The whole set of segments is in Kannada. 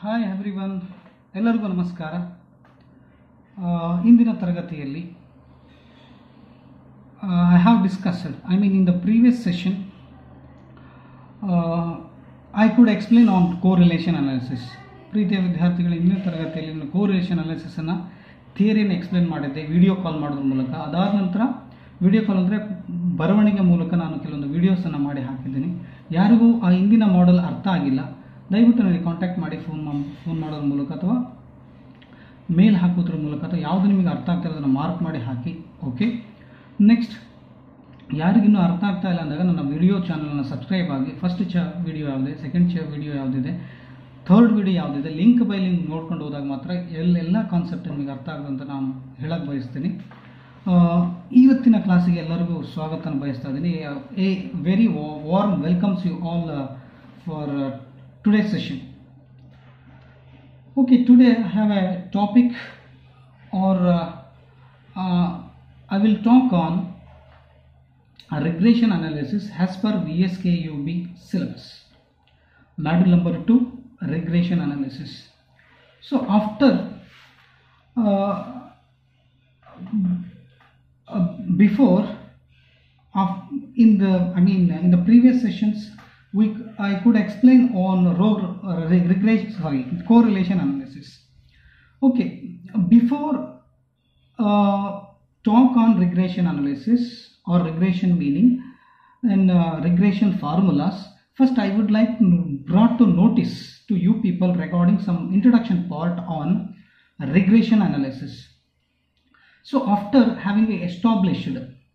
ಹಾಯ್ ಎವ್ರಿವನ್ ಎಲ್ಲರಿಗೂ ನಮಸ್ಕಾರ ಆ, ಇಂದಿನ ತರಗತಿಯಲ್ಲಿ I have discussed I mean in the previous session I could explain on correlation analysis ಪ್ರೀತಿಯ ವಿದ್ಯಾರ್ಥಿಗಳು ಇಂದಿನ ತರಗತಿಯಲ್ಲಿ ಕೋ ರಿಲೇಷನ್ ಅನಾಲಿಸಿಸನ್ನು ಥಿಯರಿನ ಎಕ್ಸ್ಪ್ಲೇನ್ ಮಾಡಿದ್ದೆ ವಿಡಿಯೋ ಕಾಲ್ ಮಾಡೋದ್ರ ಮೂಲಕ ಅದಾದ ನಂತರ ವಿಡಿಯೋ ಕಾಲ್ ಅಂದರೆ ಬರವಣಿಗೆ ಮೂಲಕ ನಾನು ಕೆಲವೊಂದು ವೀಡಿಯೋಸನ್ನು ಮಾಡಿ ಹಾಕಿದ್ದೀನಿ ಯಾರಿಗೂ ಆ ಹಿಂದಿನ ಮಾಡೆಲ್ ಅರ್ಥ ಆಗಿಲ್ಲ ದಯವಿಟ್ಟು ನನಗೆ ಕಾಂಟ್ಯಾಕ್ಟ್ ಮಾಡಿ ಫೋನ್ ಫೋನ್ ಮಾಡೋದ್ರ ಮೂಲಕ ಅಥವಾ ಮೇಲ್ ಹಾಕೋದ್ರ ಮೂಲಕ ಅಥವಾ ಯಾವುದು ನಿಮಗೆ ಅರ್ಥ ಆಗ್ತಾ ಇರೋದನ್ನು ಮಾರ್ಕ್ ಮಾಡಿ ಹಾಕಿ ಓಕೆ ನೆಕ್ಸ್ಟ್ ಯಾರಿಗಿನ್ನೂ ಅರ್ಥ ಆಗ್ತಾ ಇಲ್ಲ ಅಂದಾಗ ನನ್ನ ವಿಡಿಯೋ ಚಾನಲನ್ನು ಸಬ್ಸ್ಕ್ರೈಬ್ ಆಗಿ ಫಸ್ಟ್ ಚ ವಿಡಿಯೋ ಯಾವುದಿದೆ ಸೆಕೆಂಡ್ ಚ ವಿಡಿಯೋ ಯಾವುದಿದೆ ಥರ್ಡ್ ವಿಡಿಯೋ ಯಾವುದಿದೆ ಲಿಂಕ್ ಬೈ ಲಿಂಕ್ ನೋಡ್ಕೊಂಡು ಹೋದಾಗ ಮಾತ್ರ ಎಲ್ಲ ಎಲ್ಲ ಕಾನ್ಸೆಪ್ಟ್ ನಿಮಗೆ ಅರ್ಥ ಆಗೋದಂತ ನಾನು ಹೇಳಕ್ಕೆ ಬಯಸ್ತೀನಿ ಆ, ಇವತ್ತಿನ ಕ್ಲಾಸಿಗೆ ಎಲ್ಲರಿಗೂ ಸ್ವಾಗತನ ಬಯಸ್ತಾ ಇದ್ದೀನಿ a very warm welcomes you all for today session Okay, today I have a topic or uh, uh, I will talk on a regression analysis as per VSKUB syllabus. Module number 2 regression analysis. So after uh, uh, before of in the I mean in the previous sessions we I could explain on row uh, re- regression sorry correlation analysis. Okay, before uh, talk on regression analysis or regression meaning and uh, regression formulas, first I would like to brought to notice to you people regarding some introduction part on regression analysis. So after having established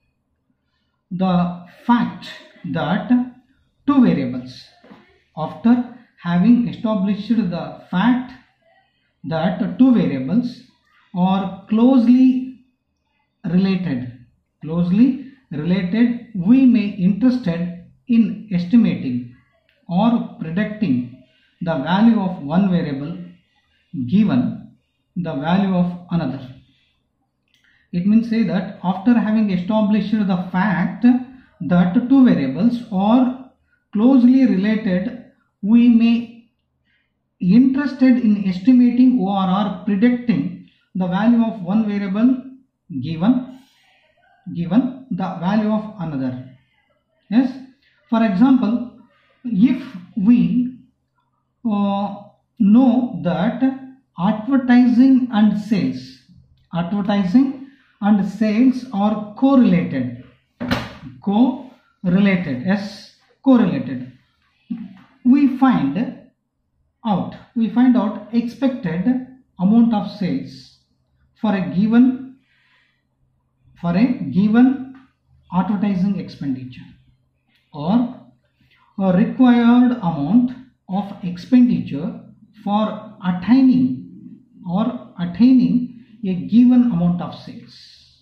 the fact that two variables after having established the fact that two variables are closely related closely related we may interested in estimating or predicting the value of one variable given the value of another it means say that after having established the fact that two variables are closely related we may interested in estimating or are predicting the value of one variable given given the value of another yes for example if we uh, know that advertising and sales advertising and sales are correlated correlated yes correlated we find out we find out expected amount of sales for a given for a given advertising expenditure or a required amount of expenditure for attaining or attaining a given amount of sales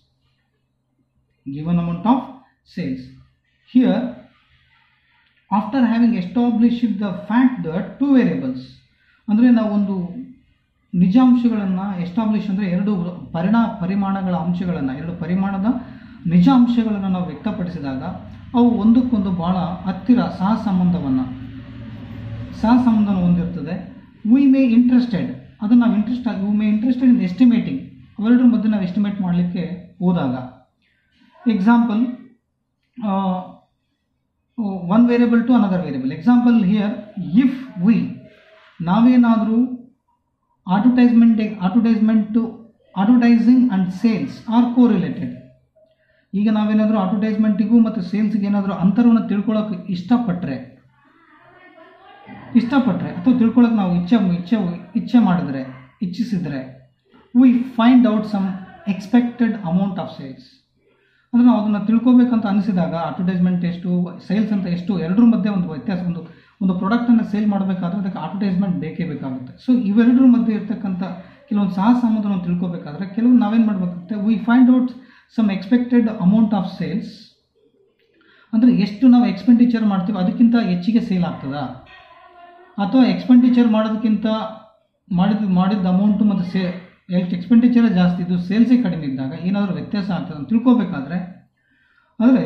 given amount of sales here after having established the fact that two variables ಅಂದರೆ ನಾವೊಂದು ನಿಜಾಂಶಗಳನ್ನು ಎಸ್ಟಾಬ್ಲಿಷ್ ಅಂದರೆ ಎರಡು ಪರಿಣಾ ಪರಿಮಾಣಗಳ ಅಂಶಗಳನ್ನು ಎರಡು ಪರಿಮಾಣದ ನಿಜ ಅಂಶಗಳನ್ನು ನಾವು ವ್ಯಕ್ತಪಡಿಸಿದಾಗ ಅವು ಒಂದಕ್ಕೊಂದು ಬಹಳ ಹತ್ತಿರ ಸಹ ಸಂಬಂಧವನ್ನು ಸಹ ಸಂಬಂಧವನ್ನು ಹೊಂದಿರ್ತದೆ ವಿ ಮೇ ಇಂಟ್ರೆಸ್ಟೆಡ್ ಅದನ್ನು ನಾವು interest we may interested in estimating ಅವೆರಡರ ಮಧ್ಯೆ ನಾವು ಎಸ್ಟಿಮೇಟ್ ಮಾಡಲಿಕ್ಕೆ ಹೋದಾಗ example one variable to another variable example here if we ನಾವೇನಾದರೂ advertisement advertisement advertising and sales are correlated ಈಗ ನಾವೇನಾದರೂ ಅಡ್ವರ್ಟೈಸ್ಮೆಂಟಿಗೂ ಮತ್ತು ಸೇಲ್ಸ್ಗೆ ಏನಾದರೂ ಅಂತರವನ್ನು ತಿಳ್ಕೊಳ್ಳೋಕೆ ಇಷ್ಟಪಟ್ಟರೆ ಇಷ್ಟಪಟ್ಟರೆ ಅಥವಾ ತಿಳ್ಕೊಳ್ಳೋಕೆ ನಾವು ಇಚ್ಛೆ ಇಚ್ಛೆ ಇಚ್ಛೆ ಮಾಡಿದ್ರೆ ಇಚ್ಛಿಸಿದರೆ we find out some expected amount of sales ಅಂದರೆ ನಾವು ಅದನ್ನು ತಿಳ್ಕೊಬೇಕಂತ ಅನಿಸಿದಾಗ ಅಡ್ವರ್ಟೈಸ್ಮೆಂಟ್ ಎಷ್ಟು ಸೇಲ್ಸ್ ಅಂತ ಎಷ್ಟು ಎರಡರ ಮಧ್ಯೆ ಒಂದು ವ್ಯತ್ಯಾಸ ಒಂದು ಒಂದು ಪ್ರಾಡಕ್ಟನ್ನು ಸೇಲ್ ಮಾಡಬೇಕಾದ್ರೆ ಅದಕ್ಕೆ ಅಡ್ವರ್ಟೈಸ್ಮೆಂಟ್ ಬೇಕೇ ಬೇಕಾಗುತ್ತೆ ಸೊ ಇವೆರಡರ ಮಧ್ಯೆ ಇರ್ತಕ್ಕಂಥ ಕೆಲವೊಂದು ಸಹ ಸಂಬಂಧವನ್ನು ತಿಳ್ಕೊಬೇಕಾದ್ರೆ ಕೆಲವು ನಾವೇನು ಮಾಡಬೇಕಾಗುತ್ತೆ we find out some expected amount of sales ಅಂದರೆ ಎಷ್ಟು ನಾವು ಎಕ್ಸ್ಪೆಂಡಿಚರ್ ಮಾಡ್ತೀವಿ ಅದಕ್ಕಿಂತ ಹೆಚ್ಚಿಗೆ ಸೇಲ್ ಆಗ್ತದಾ ಅಥವಾ ಎಕ್ಸ್ಪೆಂಡಿಚರ್ ಮಾಡೋದಕ್ಕಿಂತ ಮಾಡಿದ ಮಾಡಿದ ಅಮೌಂಟು ಮತ್ತು ಸೇ ಎಷ್ಟು ಎಕ್ಸ್ಪೆಂಡಿಚರ್ ಜಾಸ್ತಿ ಇದು ಸೇಲ್ಸೇ ಕಡಿಮೆ ಇದ್ದಾಗ ಏನಾದರೂ ವ್ಯತ್ಯಾಸ ಆಗ್ತದೆ ಅಂತ ತಿಳ್ಕೊಬೇಕಾದ್ರೆ ಅಂದರೆ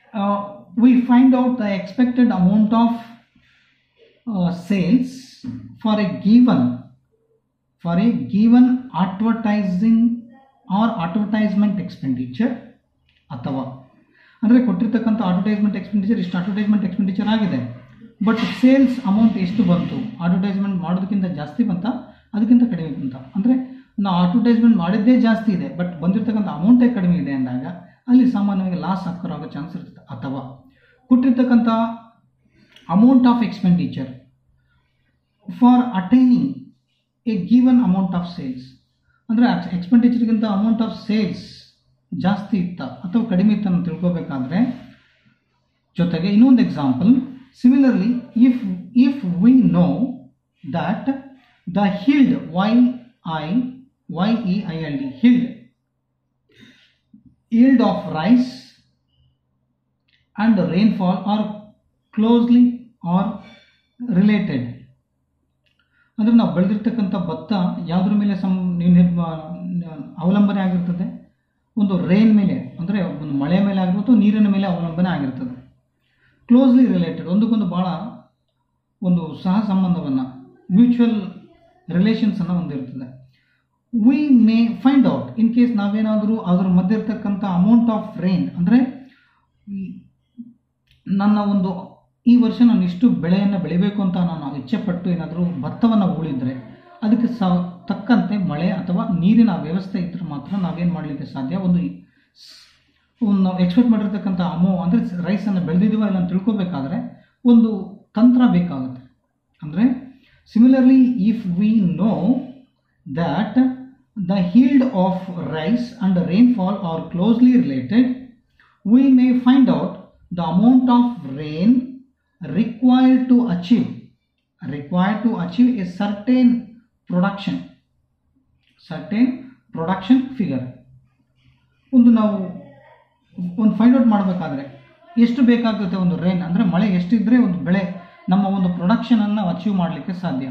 we find out the expected amount of uh, sales for a given for a given advertising or advertisement expenditure ಅಥವಾ ಅಂದರೆ ಕೊಟ್ಟಿರ್ತಕ್ಕಂಥ ಅಡ್ವರ್ಟೈಸ್ಮೆಂಟ್ ಎಕ್ಸ್ಪೆಂಡಿಚರ್ ಇಷ್ಟು ಅಡ್ವರ್ಟೈಸ್ಮೆಂಟ್ ಎಕ್ಸ್ಪೆಂಡಿಚರ್ ಆಗಿದೆ ಬಟ್ ಸೇಲ್ಸ್ ಅಮೌಂಟ್ ಎಷ್ಟು ಬಂತು ಅಡ್ವರ್ಟೈಸ್ಮೆಂಟ್ ಮಾಡೋದಕ್ಕಿಂತ ಜಾಸ್ತಿ ಬಂತ ಅದಕ್ಕಿಂತ ಕಡಿಮೆ ಬಂತ ಅಂದರೆ ನಾವು ಅಡ್ವರ್ಟೈಸ್ಮೆಂಟ್ ಮಾಡಿದ್ದೇ ಜಾಸ್ತಿ ಇದೆ ಬಟ್ ಬಂದಿರತಕ್ಕಂಥ ಅಮೌಂಟೇ ಕಡಿಮೆ ಇದೆ ಅಂದಾಗ ಅಲ್ಲಿ ಸಾಮಾನ್ಯವಾಗಿ ಲಾಸ್ ಆಕರ್ ಆಗೋ ಚಾನ್ಸ್ ಇರ್ತದೆ ಅಥವಾ ಕೊಟ್ಟಿರ್ತಕ್ಕಂಥ amount of expenditure for attaining a given amount of sales ಅಂದರೆ ಎಕ್ಸ್ಪೆಂಡಿಚರ್ಗಿಂತ ಅಮೌಂಟ್ ಆಫ್ ಸೇಲ್ಸ್ ಜಾಸ್ತಿ ಇತ್ತ ಅಥವಾ ಕಡಿಮೆ ಇತ್ತ ಅಂತ ತಿಳ್ಕೊಬೇಕಾದ್ರೆ ಜೊತೆಗೆ ಇನ್ನೊಂದು example similarly if if we know that the yield Y I Y E I L D yield yield of rice and the rainfall are closely or related ಅಂದರೆ ನಾವು ಬೆಳೆದಿರ್ತಕ್ಕಂಥ ಭತ್ತ ಯಾವುದ್ರ ಮೇಲೆ ಸಂ ನಿರ್ಮ ಅವಲಂಬನೆ ಆಗಿರ್ತದೆ ಒಂದು ರೈನ್ ಮೇಲೆ ಅಂದರೆ ಒಂದು ಮಳೆ ಮೇಲೆ ಆಗಿರ್ಬೋದು ನೀರಿನ ಮೇಲೆ ಅವಲಂಬನೆ ಆಗಿರ್ತದೆ ಕ್ಲೋಸ್ಲಿ ರಿಲೇಟೆಡ್ ಒಂದಕ್ಕೊಂದು ಭಾಳ ಒಂದು ಸಹ ಸಂಬಂಧವನ್ನು ಮ್ಯೂಚುವಲ್ ರಿಲೇಷನ್ಸನ್ನು ಹೊಂದಿರ್ತದೆ we may find out in case ನಾವೇನಾದರೂ ಅದ್ರ ಮಧ್ಯೆ ಇರ್ತಕ್ಕಂಥ ಅಮೌಂಟ್ ಆಫ್ ರೈನ್ ಅಂದರೆ ನನ್ನ ಒಂದು ಈ ವರ್ಷ ನಾನು ಇಷ್ಟು ಬೆಳೆಯನ್ನು ಬೆಳಿಬೇಕು ಅಂತ ನಾನು ಇಚ್ಛೆಪಟ್ಟು ಏನಾದರೂ ಭತ್ತವನ್ನು ಉಳಿದ್ರೆ ಅದಕ್ಕೆ ಸ ತಕ್ಕಂತೆ ಮಳೆ ಅಥವಾ ನೀರಿನ ವ್ಯವಸ್ಥೆ ಇದ್ರೆ ಮಾತ್ರ ನಾವೇನು ಮಾಡಲಿಕ್ಕೆ ಸಾಧ್ಯ ಒಂದು ಒಂದು ನಾವು ಎಕ್ಸ್ಪೆಕ್ಟ್ ಮಾಡಿರ್ತಕ್ಕಂಥ ಅಮೋ ಅಂದರೆ ರೈಸನ್ನು ಬೆಳೆದಿದ್ದೀವ ಇಲ್ಲ ಅಂತ ತಿಳ್ಕೊಬೇಕಾದ್ರೆ ಒಂದು ತಂತ್ರ ಬೇಕಾಗುತ್ತೆ ಅಂದರೆ similarly if we know that the yield of rice and rainfall are closely related, we may find out the amount of rain required to achieve required to achieve a certain production certain production figure ಒಂದು ನಾವು ಒಂದು ಫೈಂಡ್ ಔಟ್ ಮಾಡಬೇಕಾದ್ರೆ ಎಷ್ಟು ಬೇಕಾಗುತ್ತೆ ಒಂದು ರೈನ್ ಅಂದರೆ ಮಳೆ ಎಷ್ಟಿದ್ರೆ ಒಂದು ಬೆಳೆ ನಮ್ಮ ಒಂದು ಪ್ರೊಡಕ್ಷನನ್ನು ಅಚೀವ್ ಮಾಡಲಿಕ್ಕೆ ಸಾಧ್ಯ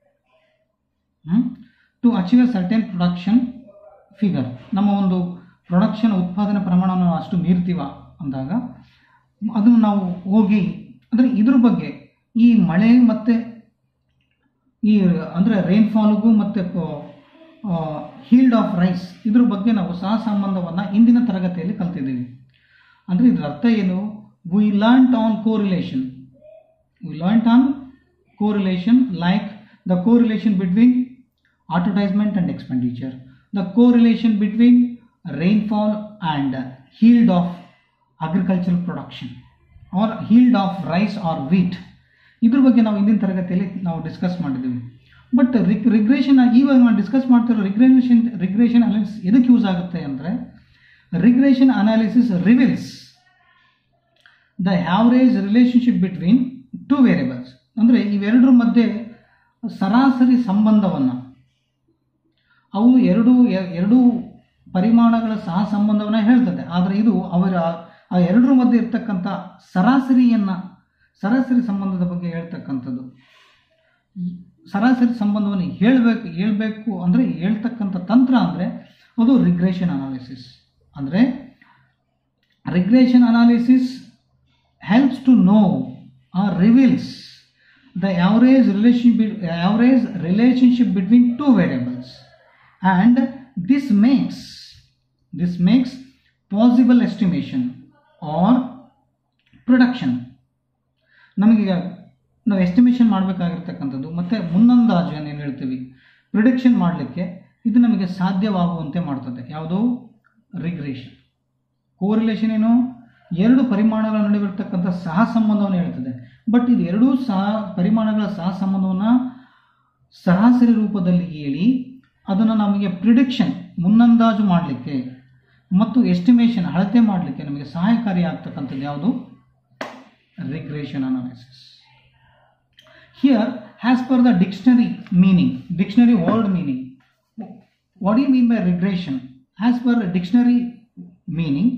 to achieve a certain production figure ನಮ್ಮ ಒಂದು ಪ್ರೊಡಕ್ಷನ್ ಉತ್ಪಾದನೆ ಪ್ರಮಾಣವನ್ನು ಅಷ್ಟು ಮೀರ್ತೀವ ಅಂದಾಗ ಅದನ್ನು ನಾವು ಹೋಗಿ ಅಂದರೆ ಇದ್ರ ಬಗ್ಗೆ ಈ ಮಳೆ ಮತ್ತು ಈ ಅಂದರೆ ರೈನ್ಫಾಲ್ಗೂ ಮತ್ತು ಹೀಲ್ಡ್ ಆಫ್ ರೈಸ್ ಇದ್ರ ಬಗ್ಗೆ ನಾವು ಸಹ ಸಂಬಂಧವನ್ನು ಇಂದಿನ ತರಗತಿಯಲ್ಲಿ ಕಲ್ತಿದ್ದೀವಿ ಅಂದರೆ ಇದರ ಅರ್ಥ ಏನು we learnt on correlation we learnt on correlation like the correlation between advertisement and expenditure, the correlation between rainfall and yield of agricultural production or yield of rice or wheat ಇದ್ರ ಬಗ್ಗೆ ನಾವು ಇಂದಿನ ತರಗತಿಯಲ್ಲಿ ನಾವು ಡಿಸ್ಕಸ್ ಮಾಡಿದ್ದೀವಿ ಬಟ್ ರಿಗ್ ರಿಗ್ರೇಷನ್ ಇವಾಗ ನಾವು ಡಿಸ್ಕಸ್ ಮಾಡ್ತಿರೋ ರಿಗ್ರೇಷನ್ ರಿಗ್ರೇಷನ್ ಅನಾಲಿಸಿಸ್ ಎದಕ್ಕೆ ಯೂಸ್ ಆಗುತ್ತೆ ಅಂದರೆ regression analysis reveals the average relationship between two variables ಅಂದರೆ ಇವೆರಡರ ಮಧ್ಯೆ ಸರಾಸರಿ ಸಂಬಂಧವನ್ನು ಅವು ಎರಡು ಎರಡು ಪರಿಮಾಣಗಳ ಸಹ ಸಂಬಂಧವನ್ನು ಹೇಳ್ತದೆ ಆದರೆ ಇದು ಅವರ ಆ ಎರಡರ ಮಧ್ಯೆ ಇರ್ತಕ್ಕಂಥ ಸರಾಸರಿಯನ್ನು ಸರಾಸರಿ ಸಂಬಂಧದ ಬಗ್ಗೆ ಹೇಳ್ತಕ್ಕಂಥದ್ದು ಸರಾಸರಿ ಸಂಬಂಧವನ್ನು ಹೇಳಬೇಕು ಹೇಳಬೇಕು ಅಂದರೆ ಹೇಳ್ತಕ್ಕಂಥ ತಂತ್ರ ಅಂದರೆ ಅದು ರಿಗ್ರೇಷನ್ ಅನಾಲಿಸಿಸ್ ಅಂದರೆ regression analysis helps to know or reveals the average relation average relationship between two variables and this makes this makes possible estimation or production ನಮಗೀಗ ನಾವು ಎಸ್ಟಿಮೇಷನ್ ಮಾಡಬೇಕಾಗಿರ್ತಕ್ಕಂಥದ್ದು ಮತ್ತು ಮುನ್ನಂದಾಜು ಏನು ಹೇಳ್ತೀವಿ ಪ್ರಿಡಿಕ್ಷನ್ ಮಾಡಲಿಕ್ಕೆ ಇದು ನಮಗೆ ಸಾಧ್ಯವಾಗುವಂತೆ ಮಾಡ್ತದೆ ಯಾವುದು ರಿಗ್ರೇಷನ್ ಕೋರಿಲೇಷನ್ ಏನು ಎರಡು ಪರಿಮಾಣಗಳ ನಡುವೆ ಇರತಕ್ಕಂಥ ಸಹ ಸಂಬಂಧವನ್ನು ಹೇಳ್ತದೆ ಬಟ್ ಇದು ಎರಡೂ ಸಹ ಪರಿಮಾಣಗಳ ಸಹ ಸಂಬಂಧವನ್ನು ಸರಾಸರಿ ರೂಪದಲ್ಲಿ ಹೇಳಿ ಅದನ್ನು ನಮಗೆ ಪ್ರಿಡಿಕ್ಷನ್ ಮುನ್ನಂದಾಜು ಮಾಡಲಿಕ್ಕೆ ಮತ್ತು ಎಸ್ಟಿಮೇಷನ್ ಅಳತೆ ಮಾಡಲಿಕ್ಕೆ ನಮಗೆ ಸಹಾಯಕಾರಿ ಆಗ್ತಕ್ಕಂಥದ್ದು ಯಾವುದು regression analysis here has per the dictionary meaning dictionary word meaning what you mean by regression as per dictionary meaning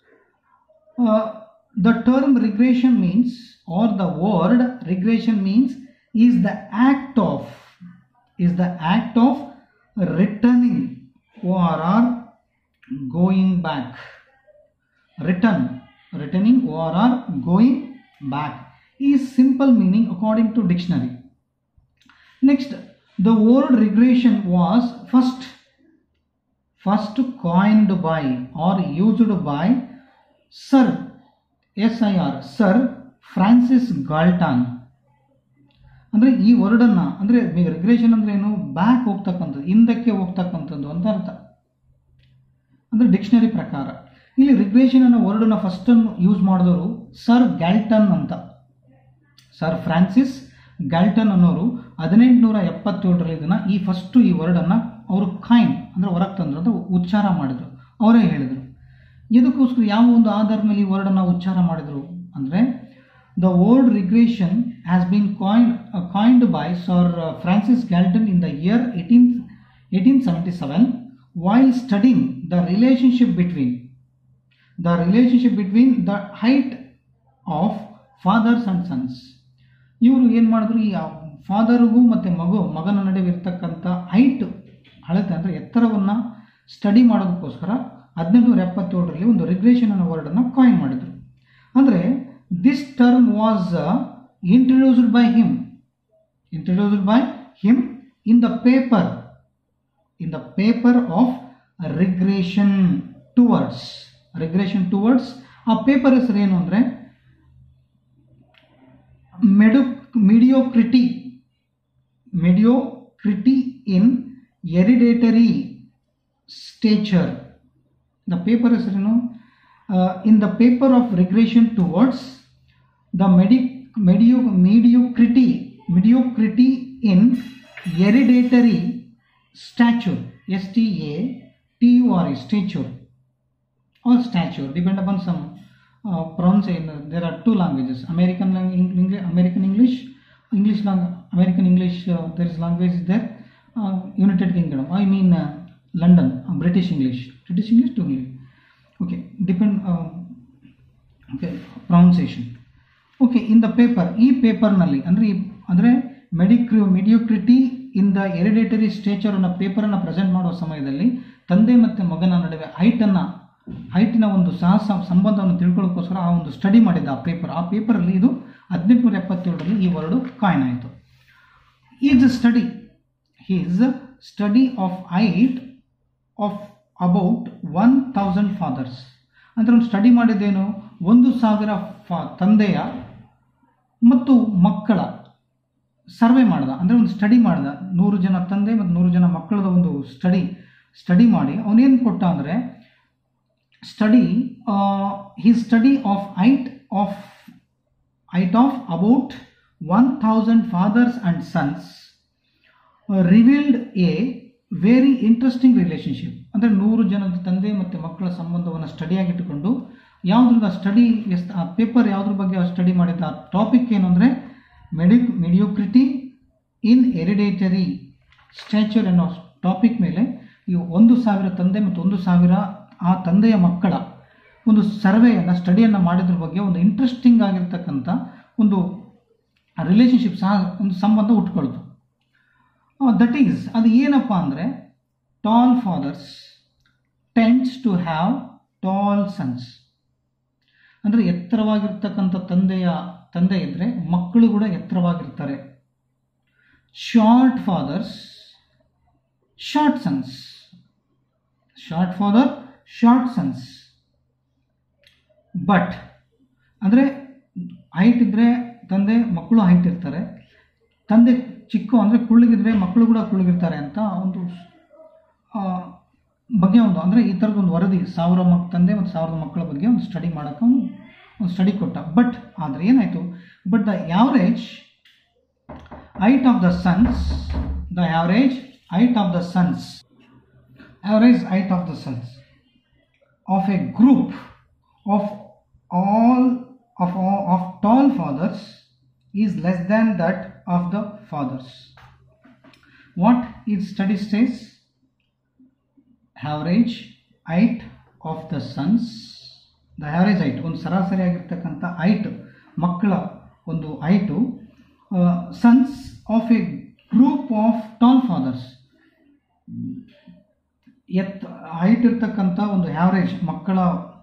the term regression means or the word regression means is the act of is the act of returning or are going back return returning or are going back is simple meaning according to dictionary next the word regression was first first coined by or used by sir S I R sir Francis Galton ಅಂದರೆ ಈ ವರ್ಡನ್ನು ಅಂದರೆ ರಿಗ್ರೇಷನ್ ಅಂದರೆ ಏನು ಬ್ಯಾಕ್ ಹೋಗ್ತಕ್ಕಂಥದ್ದು ಹಿಂದಕ್ಕೆ ಹೋಗ್ತಕ್ಕಂಥದ್ದು ಅಂತ ಅರ್ಥ ಅಂದರೆ ಡಿಕ್ಷನರಿ ಪ್ರಕಾರ ಇಲ್ಲಿ ರಿಗ್ರೇಷನ್ ಅನ್ನೋ ವರ್ಡನ್ನು ಫಸ್ಟನ್ನು ಯೂಸ್ ಮಾಡಿದವರು ಸರ್ ಗ್ಯಾಲ್ಟನ್ ಅಂತ ಸರ್ ಫ್ರಾನ್ಸಿಸ್ ಗ್ಯಾಲ್ಟನ್ ಅನ್ನೋರು ಹದಿನೆಂಟುನೂರ ಎಪ್ಪತ್ತೇಳರಲ್ಲಿ ಇದನ್ನು ಈ ಫಸ್ಟು ಈ ವರ್ಡನ್ನು ಅವರು ಕಾಯಿನ್ ಅಂದರೆ ಹೊರಗೆ ತಂದರು ಅಂತ ಉಚ್ಚಾರ ಮಾಡಿದರು ಅವರೇ ಹೇಳಿದರು ಇದಕ್ಕೋಸ್ಕರ ಯಾವ ಒಂದು ಆಧಾರದ ಮೇಲೆ ಈ ವರ್ಡನ್ನು ಉಚ್ಚಾರ ಮಾಡಿದರು ಅಂದರೆ the word regression has been coin coined by sir Francis Galton in the year eighteen eighteen seventy seven while studying the relationship between the relationship between the height of fathers and sons ಇವರು ಏನು ಮಾಡಿದ್ರು ಈ ಫಾದರ್ಗೂ ಮತ್ತು ಮಗು ಮಗನ ನಡುವೆ ಇರ್ತಕ್ಕಂಥ ಹೈಟ್ ಅಳತೆ ಅಂದರೆ ಎತ್ತರವನ್ನು ಸ್ಟಡಿ ಮಾಡೋದಕ್ಕೋಸ್ಕರ ಹದಿನೆಂಟುನೂರ ಎಪ್ಪತ್ತೇಳರಲ್ಲಿ ಒಂದು ರಿಗ್ರೇಷನ್ ಅನ್ನೋ ವರ್ಡನ್ನು ಕಾಯಿನ್ ಮಾಡಿದರು ಅಂದರೆ this term was introduced by him introduced by him in the paper in the paper of regression towards regression towards ಆ ಪೇಪರ್ ಹೆಸರು ಏನು ಅಂದರೆ ಮೆಡು mediocrity mediocrity in hereditary stature the paper ಹೆಸರೇನು in the paper of regression towards the ಮೆಡಿ ಮೆಡಿಯೋ mediocrity mediocrity in hereditary stature s t a t u r e stature or stature depend upon some uh, pronunciation there are two languages american lang- english american english english lang- american english uh, there is language is there uh, united kingdom i mean uh, london uh, british english british english to english okay depend uh, okay pronunciation okay in the paper ಈ ಪೇಪರ್ನಲ್ಲಿ ಅಂದರೆ ಈ ಅಂದರೆ ಮೆಡಿಕ್ರಿ ಮಿಡಿಯೋಕ್ರಿಟಿ ಇನ್ ದ ಎರಿಡೇಟರಿ ಸ್ಟೇಚರ್ ಅನ್ನೋ ಪೇಪರನ್ನು ಪ್ರೆಸೆಂಟ್ ಮಾಡುವ ಸಮಯದಲ್ಲಿ ತಂದೆ ಮತ್ತು ಮಗನ ನಡುವೆ ಹೈಟನ್ನು ಹೈಟಿನ ಒಂದು ಸಹ ಸ- ಸಂಬಂಧವನ್ನು ತಿಳ್ಕೊಳ್ಳೋಕ್ಕೋಸ್ಕರ ಆ ಒಂದು ಸ್ಟಡಿ ಮಾಡಿದ್ದ ಆ ಪೇಪರ್ ಆ ಪೇಪರಲ್ಲಿ ಇದು ಹದಿನೆಂಟುನೂರ ಎಪ್ಪತ್ತೇಳರಲ್ಲಿ ಈ ವರ್ಡು ಕಾಯಿನ್ ಆಯಿತು is study his study of height of about one thousand fathers ಅಂದರೆ ಒಂದು ಸ್ಟಡಿ ಮಾಡಿದ್ದೇನು ಒಂದು ಸಾವಿರ ಫಾ ತಂದೆಯ ಮತ್ತು ಮಕ್ಕಳ ಸರ್ವೆ ಮಾಡ್ದ ಅಂದರೆ ಒಂದು ಸ್ಟಡಿ ಮಾಡ್ದ ನೂರು ಜನ ತಂದೆ ಮತ್ತು ನೂರು ಜನ ಮಕ್ಕಳದ ಒಂದು ಸ್ಟಡಿ ಸ್ಟಡಿ ಮಾಡಿ ಅವನೇನು ಕೊಟ್ಟ ಅಂದರೆ study he study of height of height of about one thousand fathers and sons revealed a very interesting relationship ಅಂದರೆ ನೂರು ಜನದ ತಂದೆ ಮತ್ತು ಮಕ್ಕಳ ಸಂಬಂಧವನ್ನು ಸ್ಟಡಿಯಾಗಿಟ್ಟುಕೊಂಡು ಯಾವುದ್ರದ ಸ್ಟಡಿ ಎಸ್ ಆ ಪೇಪರ್ ಯಾವುದ್ರ ಬಗ್ಗೆ ಸ್ಟಡಿ ಮಾಡಿದ್ದ ಆ ಟಾಪಿಕ್ ಏನು ಅಂದರೆ ಮೆಡಿ ಮಿಡಿಯೋಕ್ರಿಟಿ ಇನ್ ಎರಿಡೇಟರಿ ಸ್ಟ್ಯಾಚರ್ ಅನ್ನೋ ಟಾಪಿಕ್ ಮೇಲೆ ಈ ಒಂದು ಸಾವಿರ ತಂದೆ ಮತ್ತು ಒಂದು ಸಾವಿರ ಆ ತಂದೆಯ ಮಕ್ಕಳ ಒಂದು ಸರ್ವೆಯನ್ನು ಸ್ಟಡಿಯನ್ನು ಮಾಡಿದ್ರ ಬಗ್ಗೆ ಒಂದು ಇಂಟ್ರೆಸ್ಟಿಂಗ್ ಆಗಿರ್ತಕ್ಕಂಥ ಒಂದು ರಿಲೇಷನ್ಶಿಪ್ ಸಹ ಒಂದು ಸಂಬಂಧ ಉಟ್ಕೊಳ್ತು ದಟ್ ಈಸ್ ಅದು ಏನಪ್ಪ ಅಂದರೆ tall fathers tends to have tall sons ಅಂದರೆ ಎತ್ತರವಾಗಿರ್ತಕ್ಕಂಥ ತಂದೆಯ ತಂದೆ ಇದ್ದರೆ ಮಕ್ಕಳು ಕೂಡ ಎತ್ತರವಾಗಿರ್ತಾರೆ short fathers short sons short father short sons but ಅಂದರೆ ಹೈಟ್ ಇದ್ದರೆ ತಂದೆ ಮಕ್ಕಳು ಹೈಟ್ ಇರ್ತಾರೆ ತಂದೆ ಚಿಕ್ಕ ಅಂದರೆ ಕುಳ್ಳಗಿದ್ರೆ ಮಕ್ಕಳು ಕೂಡ ಕುಳ್ಳಗಿರ್ತಾರೆ ಅಂತ ಒಂದು ಆ, ಬಗ್ಗೆ ಒಂದು ಅಂದರೆ ಈ ಥರದ ಒಂದು ವರದಿ ಸಾವಿರ ಮಕ್ ತಂದೆ ಮತ್ತು ಸಾವಿರದ ಮಕ್ಕಳ ಬಗ್ಗೆ ಒಂದು ಸ್ಟಡಿ ಮಾಡೋಕ್ಕೆ ಅವ್ನು ಒಂದು ಸ್ಟಡಿ ಕೊಟ್ಟ ಬಟ್ ಆದರೆ ಏನಾಯಿತು but the average height of the sons the average height of the sons average height of the sons of a group of all of all, of tall fathers is less than that of the fathers what its study says average height of the sons the average height ಒಂದು ಸರಾಸರಿ ಆಗಿರ್ತಕ್ಕಂಥ ಹೈಟ್ ಮಕ್ಕಳ ಒಂದು height sons of a group of tall fathers ಎತ್ ಹೈಟ್ ಇರ್ತಕ್ಕಂಥ ಒಂದು ಆ್ಯಾವ್ರೇಜ್ ಮಕ್ಕಳ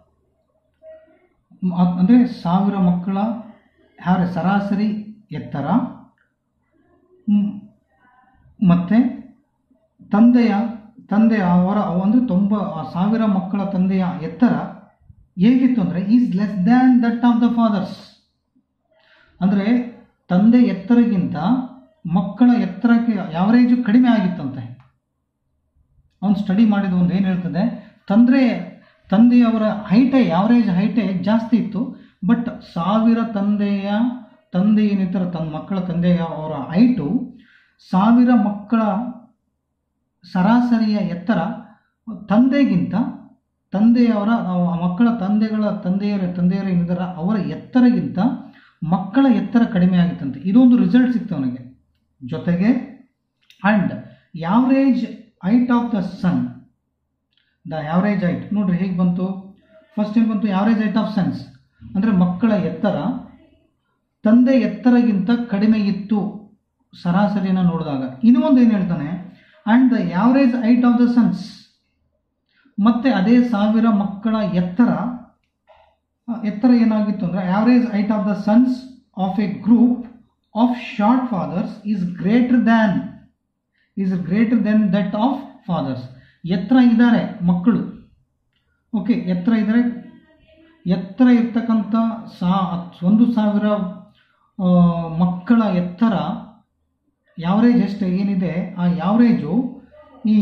ಮ- ಅಂದರೆ ಸಾವಿರ ಮಕ್ಕಳ ಆ್ಯಾವ್ರೇಜ್ ಸರಾಸರಿ ಎತ್ತರ ಮ್, ಮತ್ತು ತಂದೆಯ ತಂದೆಯ ಅವರ ಅಂದರೆ ತೊಂಬ ಆ ಸಾವಿರ ಮಕ್ಕಳ ತಂದೆಯ ಎತ್ತರ ಹೇಗಿತ್ತು ಅಂದರೆ is less than that of the fathers ಅಂದರೆ ತಂದೆ ಎತ್ತರಗಿಂತ ಮಕ್ಕಳ ಎತ್ತರಕ್ಕೆ ಯಾವರೇಜು ಕಡಿಮೆ ಆಗಿತ್ತಂತೆ ಅವನು ಸ್ಟಡಿ ಮಾಡಿದ ಒಂದು ಏನು ಹೇಳ್ತದೆ ತಂದ್ರೆ ತಂದೆಯವರ ಹೈಟೇ ಯಾವರೇಜ್ ಹೈಟೇ ಜಾಸ್ತಿ ಇತ್ತು ಬಟ್ ಸಾವಿರ ತಂದೆಯ ತಂದೆ ಏನಿರ್ತಾರೆ ತನ್ನ ಮಕ್ಕಳ ತಂದೆಯ ಅವರ ಹೈಟು ಸಾವಿರ ಮಕ್ಕಳ ಸರಾಸರಿಯ ಎತ್ತರ ತಂದೆಗಿಂತ ತಂದೆಯವರ ಆ ಮಕ್ಕಳ ತಂದೆಗಳ ತಂದೆಯರ ತಂದೆಯರ ಏನಿದಾರ ಅವರ ಎತ್ತರಗಿಂತ ಮಕ್ಕಳ ಎತ್ತರ ಕಡಿಮೆ ಆಗಿತ್ತಂತೆ ಇದೊಂದು ರಿಸಲ್ಟ್ ಸಿಕ್ತು ಅವನಿಗೆ ಜೊತೆಗೆ and average height of the son the average height ನೋಡ್ರಿ ಹೇಗೆ ಬಂತು ಫಸ್ಟ್ ಏನು ಬಂತು ಯಾವರೇಜ್ ಹೈಟ್ ಆಫ್ ಸನ್ಸ್ ಅಂದರೆ ಮಕ್ಕಳ ಎತ್ತರ ತಂದೆ ಎತ್ತರಗಿಂತ ಕಡಿಮೆ ಇತ್ತು ಸರಾಸರಿನ ನೋಡಿದಾಗ ಇನ್ನೂ ಒಂದು ಏನು ಹೇಳ್ತಾನೆ and the average height of the sons ಮತ್ತೆ ಅದೇ ಸಾವಿರ ಮಕ್ಕಳ ಎತ್ತರ ಆ, ಎತ್ತರ ಏನಾಗಿತ್ತು ಅಂದರೆ average height of the sons of a group of short fathers is greater than is greater then that of fathers ಎತ್ತರ ಇದ್ದಾರೆ ಮಕ್ಕಳು ಓಕೆ ಎತ್ತರ ಇದ್ದಾರೆ ಎತ್ತರ ಇರ್ತಕ್ಕಂಥ ಸಾ ಒಂದು ಸಾವಿರ ಆ, ಮಕ್ಕಳ ಎತ್ತರ ಯಾವರೇಜ್ ಎಷ್ಟು ಏನಿದೆ ಆ ಯಾವರೇಜು ಈ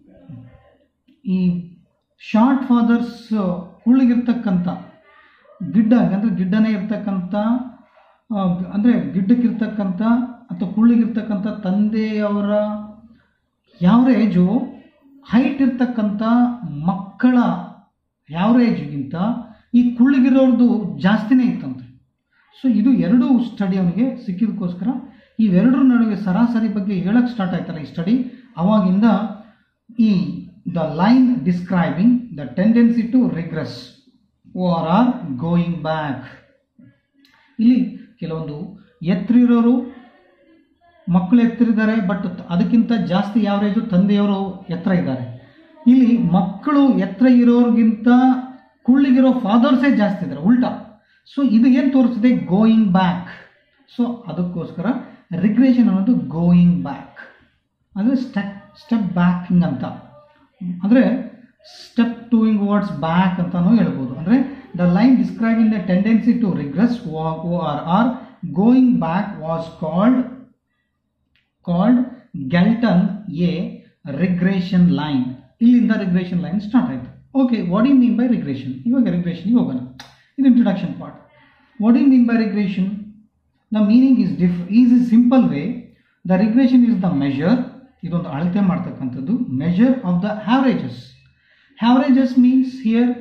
ಈ ಶಾರ್ಟ್ ಫಾದರ್ಸ್ ಕುಳ್ಳಿಗಿರ್ತಕ್ಕಂಥ ಗಿಡ್ಡ ಅಂದರೆ ಗಿಡ್ಡನೇ ಇರ್ತಕ್ಕಂಥ ಆ, ಅಂದರೆ ಗಿಡ್ಡಕ್ಕಿರ್ತಕ್ಕಂಥ ಅಥವಾ ಕುಳ್ಳಿಗಿರ್ತಕ್ಕಂಥ ತಂದೆಯವರ ಯಾವರೇಜು ಹೈಟ್ ಇರ್ತಕ್ಕಂಥ ಮಕ್ಕಳ ಯಾವರೇಜ್ಗಿಂತ ಈ ಕುಳ್ಳಿಗಿರೋರ್ದು ಜಾಸ್ತಿನೇ ಇತ್ತಂತೆ ಸೊ ಇದು ಎರಡೂ ಸ್ಟಡಿ ಅವನಿಗೆ ಸಿಕ್ಕಿದಕ್ಕೋಸ್ಕರ ಇವೆರಡರ ನಡುವೆ ಸರಾಸರಿ ಬಗ್ಗೆ ಹೇಳಕ್ಕೆ ಸ್ಟಾರ್ಟ್ ಆಯ್ತಲ್ಲ ಈ ಸ್ಟಡಿ ಅವಾಗಿಂದ ಈ the line describing the tendency to regress or or going back ಇಲ್ಲಿ ಕೆಲವೊಂದು ಎತ್ತರಿರೋರು ಮಕ್ಕಳು ಎತ್ತರಿದ್ದಾರೆ ಬಟ್ ಅದಕ್ಕಿಂತ ಜಾಸ್ತಿ ಯಾವರೇಜು ತಂದೆಯವರು ಎತ್ತರ ಇದ್ದಾರೆ ಇಲ್ಲಿ ಮಕ್ಕಳು ಎತ್ತರ ಇರೋರಿಗಿಂತ ಕುಳ್ಳಿಗಿರೋ ಫಾದರ್ಸೇ ಜಾಸ್ತಿ ಇದ್ದಾರೆ ಉಲ್ಟಾ ಸೊ ಇದು ಏನು ತೋರಿಸ್ತಿದೆ ಗೋಯಿಂಗ್ ಬ್ಯಾಕ್ ಸೊ ಅದಕ್ಕೋಸ್ಕರ ರಿಗ್ರೇಷನ್ ಅನ್ನೋದು ಗೋಯಿಂಗ್ ಬ್ಯಾಕ್ ಅಂದರೆ ಸ್ಟೆಪ್ ಸ್ಟೆಪ್ ಬ್ಯಾಕಿಂಗ್ ಅಂತ ಅಂದರೆ ಸ್ಟೆಪ್ ಟೂಯಿಂಗ್ ವರ್ಡ್ಸ್ ಬ್ಯಾಕ್ ಅಂತಾನೂ ಹೇಳ್ಬೋದು ಅಂದರೆ the line describing the tendency to regress or or going back was called called Galton a regression line ಇಲ್ಲಿಂದ ರಿಗ್ರೇಷನ್ ಲೈನ್ ಸ್ಟಾರ್ಟ್ ಆಯಿತು okay what you mean by regression ಇವಾಗ ರಿಗ್ರೇಷನ್ಗೆ ಹೋಗೋಣ ಇದು introduction part what you mean by regression the meaning is diff is is simple way the regression is the measure ಇದೊಂದು ಅಳತೆ ಮಾಡ್ತಕ್ಕಂಥದ್ದು measure of the averages averages means here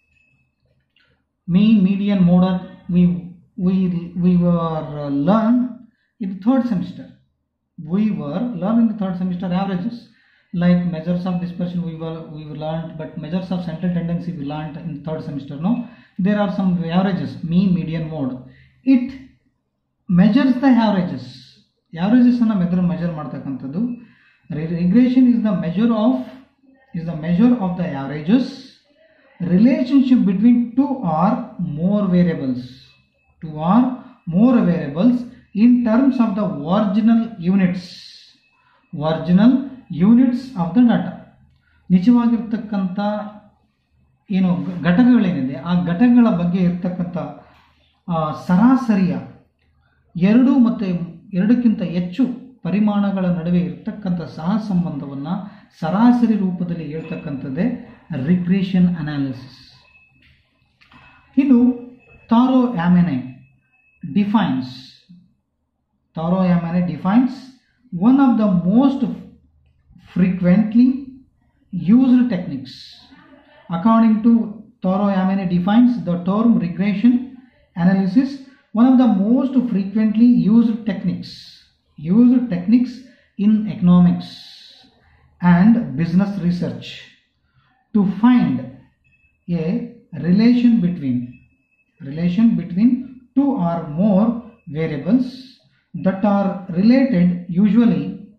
mean, median, modal, we we we were uh, learn in the third semester. We were learning the third semester averages like measures of dispersion we were we learned, but measures of central tendency we learned in third semester. No, there are some averages, mean, median, mode. It measures the averages. Averages ಅನ್ನ ಮೆದ್ರ ಮೆಜರ್ ಮಾಡ್ತಕ್ಕಂಥದ್ದು regression is the measure of is the measure of the averages relationship between two or more variables two or more variables in terms of the original units original units of the data ನಿಜವಾಗಿರ್ತಕ್ಕಂಥ ಏನು ಘ- ಘಟಕಗಳೇನಿದೆ ಆ ಘಟಕಗಳ ಬಗ್ಗೆ ಇರ್ತಕ್ಕಂಥ ಆ, ಸರಾಸರಿಯ ಎರಡು ಮತ್ತು ಎರಡಕ್ಕಿಂತ ಹೆಚ್ಚು ಪರಿಮಾಣಗಳ ನಡುವೆ ಇರ್ತಕ್ಕಂಥ ಸಹ ಸಂಬಂಧವನ್ನು ಸರಾಸರಿ ರೂಪದಲ್ಲಿ ಹೇಳ್ತಕ್ಕಂಥದ್ದೇ ರಿಗ್ರೇಷನ್ ಅನಾಲಿಸಿಸ್ ಇದು Taro Yamane defines Taro Yamane defines one of the most frequently used techniques. According to Toro Yamane defines the term regression analysis, one of the most frequently used techniques, used techniques in economics and business research to find a relation between relation between two or more variables that are related usually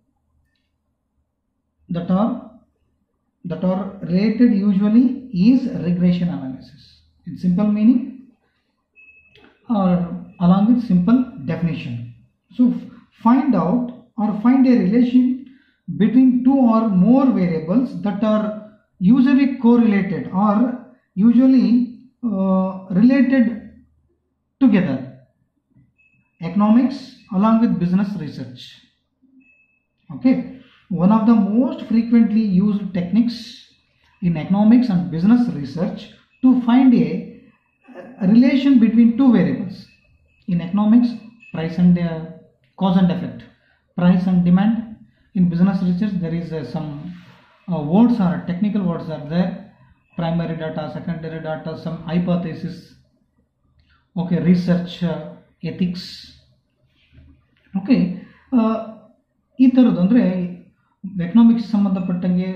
that are that are related usually is regression analysis in simple meaning or along with simple definition so f- find out or find a relation between two or more variables that are usually correlated or usually uh, related together economics along with business research okay one of the most frequently used techniques in economics and business research to find a, a relation between two variables in economics price and uh, cause and effect price and demand in business research there is uh, some uh, words or technical words are there primary data secondary data some hypothesis okay research uh, ethics okay ಈ ಥರದ್ದು ಅಂದರೆ ಎಕನಾಮಿಕ್ಸ್ ಸಂಬಂಧಪಟ್ಟಂಗೆ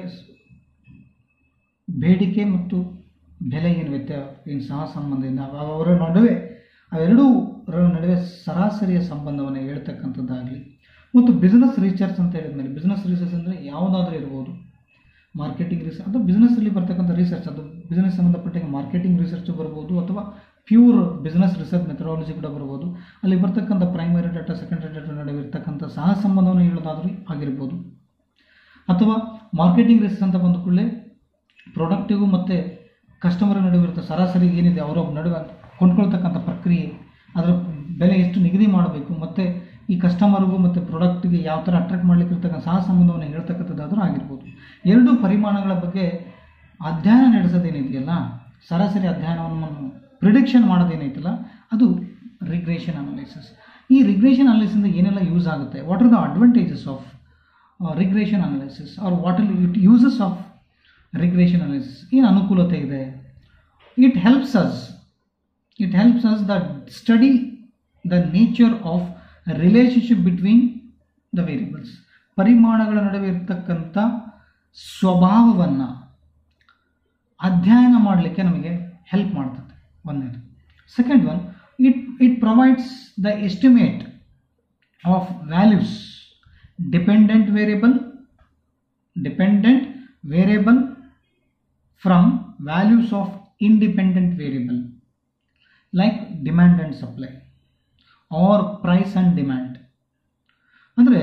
ಬೇಡಿಕೆ ಮತ್ತು ಬೆಲೆ ಏನು ವ್ಯತ್ಯಾಸ ಏನು ಸಹ ಸಂಬಂಧದಿಂದ ಅವ- ಅವರ ನಡುವೆ ಅವೆರಡೂ ನಡುವೆ ಸರಾಸರಿಯ ಸಂಬಂಧವನ್ನು ಹೇಳ್ತಕ್ಕಂಥದ್ದಾಗಲಿ ಮತ್ತು ಬಿಸ್ನೆಸ್ ರಿಸರ್ಚ್ ಅಂತ ಹೇಳಿದ್ಮೇಲೆ ಬಿಸ್ನೆಸ್ ರಿಸರ್ಚ್ ಅಂದರೆ ಯಾವುದಾದ್ರೂ ಇರ್ಬೋದು ಮಾರ್ಕೆಟಿಂಗ್ ರಿಸರ್ಚ್ ಅಥವಾ ಬಿಸ್ನೆಸ್ಸಲ್ಲಿ ಬರ್ತಕ್ಕಂಥ ರಿಸರ್ಚ್ ಅದು ಬಿಸ್ನೆಸ್ ಸಂಬಂಧಪಟ್ಟಂಗೆ ಮಾರ್ಕೆಟಿಂಗ್ ರಿಸರ್ಚ್ ಬರ್ಬೋದು ಅಥವಾ ಪ್ಯೂರ್ ಬಿಸ್ನೆಸ್ ರಿಸರ್ಚ್ ಮೆಥಡಾಲಜಿ ಕೂಡ ಬರ್ಬೋದು ಅಲ್ಲಿ ಬರ್ತಕ್ಕಂಥ ಪ್ರೈಮರಿ ಡಾಟಾ ಸೆಕೆಂಡರಿ ಡಾಟಾ ನಡುವೆ ಇರ್ತಕ್ಕಂಥ ಸಹ ಸಂಬಂಧವನ್ನು ಹೇಳೋದಾದ್ರೂ ಆಗಿರ್ಬೋದು ಅಥವಾ ಮಾರ್ಕೆಟಿಂಗ್ ರಿಸರ್ಚ್ ಅಂತ ಬಂದ ಕೂಡಲೇ ಪ್ರಾಡಕ್ಟಿಗೂ ಮತ್ತು ಕಸ್ಟಮರ್ ನಡುವೆ ಇರುತ್ತೆ ಸರಾಸರಿ ಏನಿದೆ ಅವರ ನಡುವೆ ಕೊಂಡ್ಕೊಳ್ತಕ್ಕಂಥ ಪ್ರಕ್ರಿಯೆ ಅದರ ಬೆಲೆ ಎಷ್ಟು ನಿಗದಿ ಮಾಡಬೇಕು ಮತ್ತು ಈ ಕಸ್ಟಮರ್ಗೂ ಮತ್ತು ಪ್ರಾಡಕ್ಟ್ಗೆ ಯಾವ ಥರ ಅಟ್ರಾಕ್ಟ್ ಮಾಡಲಿಕ್ಕೆ ಇರ್ತಕ್ಕಂಥ ಸಹ ಸಂಬಂಧವನ್ನು ಹೇಳ್ತಕ್ಕಂಥದ್ದಾದರೂ ಆಗಿರ್ಬೋದು ಎರಡು ಪರಿಮಾಣಗಳ ಬಗ್ಗೆ ಅಧ್ಯಯನ ನಡೆಸೋದೇನಿದೆಯಲ್ಲ ಸರಾಸರಿ ಅಧ್ಯಯನವನ್ನು ಪ್ರಿಡಿಕ್ಷನ್ ಮಾಡೋದೇನೈತಲ್ಲ ಅದು ರಿಗ್ರೇಷನ್ ಅನಾಲಿಸಿಸ್ ಈ ರಿಗ್ರೇಷನ್ ಅನಾಲಿಸಿಂದ ಏನೆಲ್ಲ ಯೂಸ್ ಆಗುತ್ತೆ what are the advantages of regression analysis or what are it uses of regression analysis ಏನು ಅನುಕೂಲತೆ ಇದೆ it helps us it helps us the study the nature of relationship between the variables ಪರಿಮಾಣಗಳ ನಡುವೆ ಇರ್ತಕ್ಕಂಥ ಸ್ವಭಾವವನ್ನು ಅಧ್ಯಯನ ಮಾಡಲಿಕ್ಕೆ ನಮಗೆ ಹೆಲ್ಪ್ ಮಾಡ್ತದೆ ಒಂದನೇದು second one it it provides the estimate of values dependent variable dependent variable from values of independent variable like demand and supply or price and demand ಅಂದರೆ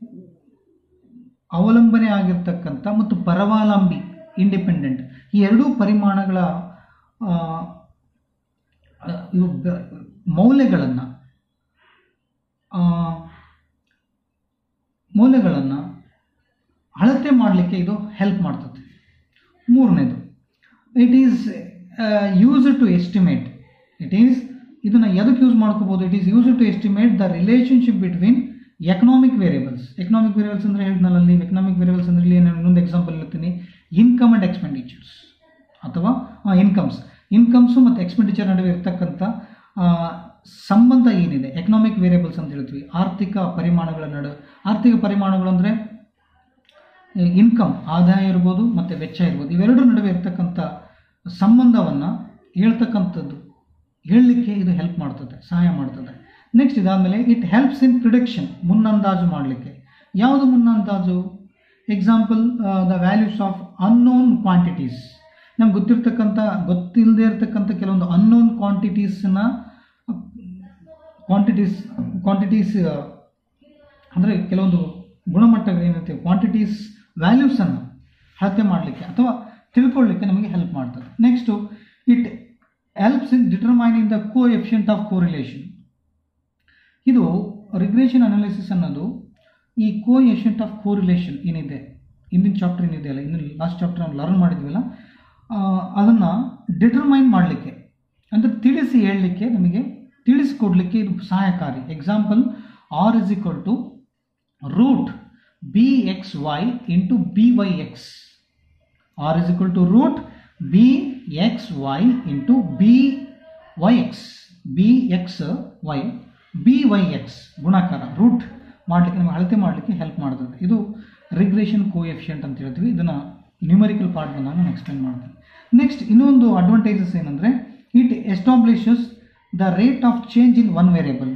ಅವಲಂಬನೆ ಆಗಿರ್ತಕ್ಕಂಥ ಮತ್ತು ಪರವಾಲಂಬಿ ಇಂಡಿಪೆಂಡೆಂಟ್ ಈ ಎರಡೂ ಪರಿಮಾಣಗಳ ಆ, ಆ, ಇವು ಬ- ಮೌಲ್ಯಗಳನ್ನು ಮೌಲ್ಯಗಳನ್ನು ಅಳತೆ ಮಾಡಲಿಕ್ಕೆ ಇದು ಹೆಲ್ಪ್ ಮಾಡ್ತದೆ ಮೂರನೇದು it is use to estimate it is ಇದನ್ನು ಎದಕ್ಕೆ ಯೂಸ್ ಮಾಡ್ಕೋಬೋದು it is use to estimate the relationship between economic variables economic variables ಅಂದರೆ ಹೇಳಿದ್ನಲ್ಲ ಅಲ್ಲಿ ಎಕನಾಮಿಕ್ ವೇರಿಯಬಲ್ಸ್ ಅಂದರೆ ಇಲ್ಲಿ ಏನು ಇನ್ನೊಂದು ಎಕ್ಸಾಂಪಲ್ ಹೇಳ್ತೀನಿ ಇನ್ಕಮ್ ಆ್ಯಂಡ್ ಎಕ್ಸ್ಪೆಂಡಿಚರ್ಸ್ ಅಥವಾ ಇನ್ಕಮ್ಸ್ ಇನ್ಕಮ್ಸು ಮತ್ತು ಎಕ್ಸ್ಪೆಂಡಿಚರ್ ನಡುವೆ ಇರ್ತಕ್ಕಂಥ ಆ, ಸಂಬಂಧ ಏನಿದೆ ಎಕನಾಮಿಕ್ ವೇರಿಯಬಲ್ಸ್ ಅಂತ ಹೇಳ್ತೀವಿ ಆರ್ಥಿಕ ಪರಿಮಾಣಗಳ ನಡುವೆ ಆರ್ಥಿಕ ಪರಿಮಾಣಗಳು ಅಂದರೆ ಇನ್ಕಮ್ ಆದಾಯ ಇರ್ಬೋದು ಮತ್ತು ವೆಚ್ಚ ಇರ್ಬೋದು ಇವೆರಡರ ನಡುವೆ ಇರ್ತಕ್ಕಂಥ ಸಂಬಂಧವನ್ನು ಹೇಳ್ತಕ್ಕಂಥದ್ದು ಹೇಳಲಿಕ್ಕೆ ಇದು ಹೆಲ್ಪ್ ಮಾಡ್ತದೆ ಸಹಾಯ ಮಾಡ್ತದೆ ನೆಕ್ಸ್ಟ್ ಇದಾದಮೇಲೆ ಇಟ್ ಹೆಲ್ಪ್ಸ್ ಇನ್ ಪ್ರಿಡಿಕ್ಷನ್ ಮುನ್ನಂದಾಜು ಮಾಡಲಿಕ್ಕೆ ಯಾವುದು ಮುನ್ನಂದಾಜು example the values of unknown quantities ನಮ್ಗೆ ಗೊತ್ತಿರ್ತಕ್ಕಂಥ ಗೊತ್ತಿಲ್ಲದೆ ಇರತಕ್ಕಂಥ ಕೆಲವೊಂದು ಅನ್ನೋನ್ ಕ್ವಾಂಟಿಟೀಸ್ನ ಕ್ವಾಂಟಿಟೀಸ್ ಕ್ವಾಂಟಿಟೀಸ್ ಅಂದರೆ ಕೆಲವೊಂದು ಗುಣಮಟ್ಟಗಳು ಏನಿರುತ್ತೆ ಕ್ವಾಂಟಿಟೀಸ್ ವ್ಯಾಲ್ಯೂಸನ್ನು ಅಳತೆ ಮಾಡಲಿಕ್ಕೆ ಅಥವಾ ತಿಳ್ಕೊಳ್ಳಿಕ್ಕೆ ನಮಗೆ ಹೆಲ್ಪ್ ಮಾಡ್ತದೆ next it helps in determining the coefficient of correlation ಇದು ರಿಗ್ರೇಷನ್ ಅನಾಲಿಸಿಸ್ ಅನ್ನೋದು ಈ ಕೋ ಎಫಿಷಿಯಂಟ್ ಆಫ್ ಕೋರಿಲೇಷನ್ ಏನಿದೆ ಹಿಂದಿನ ಚಾಪ್ಟರ್ ಏನಿದೆಯಲ್ಲ ಇನ್ನು ಲಾಸ್ಟ್ ಚಾಪ್ಟರ್ ನಾವು ಲರ್ನ್ ಮಾಡಿದ್ವಲ್ಲ ಅದನ್ನು ಡಿಟರ್ಮೈನ್ ಮಾಡಲಿಕ್ಕೆ ಅಂದರೆ ತಿಳಿಸಿ ಹೇಳಲಿಕ್ಕೆ ನಮಗೆ ತಿಳಿಸಿಕೊಡ್ಲಿಕ್ಕೆ ಇದು ಸಹಾಯಕಾರಿ example r is equal to root B X Y into B Y x r is equal to root B X Y into B Y x b X y b Y x ಗುಣಾಕಾರ ರೂಟ್ ಮಾಡಲಿಕ್ಕೆ ನಮಗೆ ಅಳತೆ ಮಾಡಲಿಕ್ಕೆ ಹೆಲ್ಪ್ ಮಾಡ್ತದೆ ಇದು ರಿಗ್ರೇಷನ್ ಕೋಎಫಿಷಿಯಂಟ್ ಅಂತ ಹೇಳ್ತೀವಿ ಇದನ್ನು ನ್ಯೂಮರಿಕಲ್ ಪಾರ್ಟ್ ಬಂದಾಗ ನಾನು ಎಕ್ಸ್ಪ್ಲೇನ್ ಮಾಡ್ತೀನಿ ನೆಕ್ಸ್ಟ್ ಇನ್ನೊಂದು ಅಡ್ವಾಂಟೇಜಸ್ ಏನಂದರೆ it establishes the rate of change in one variable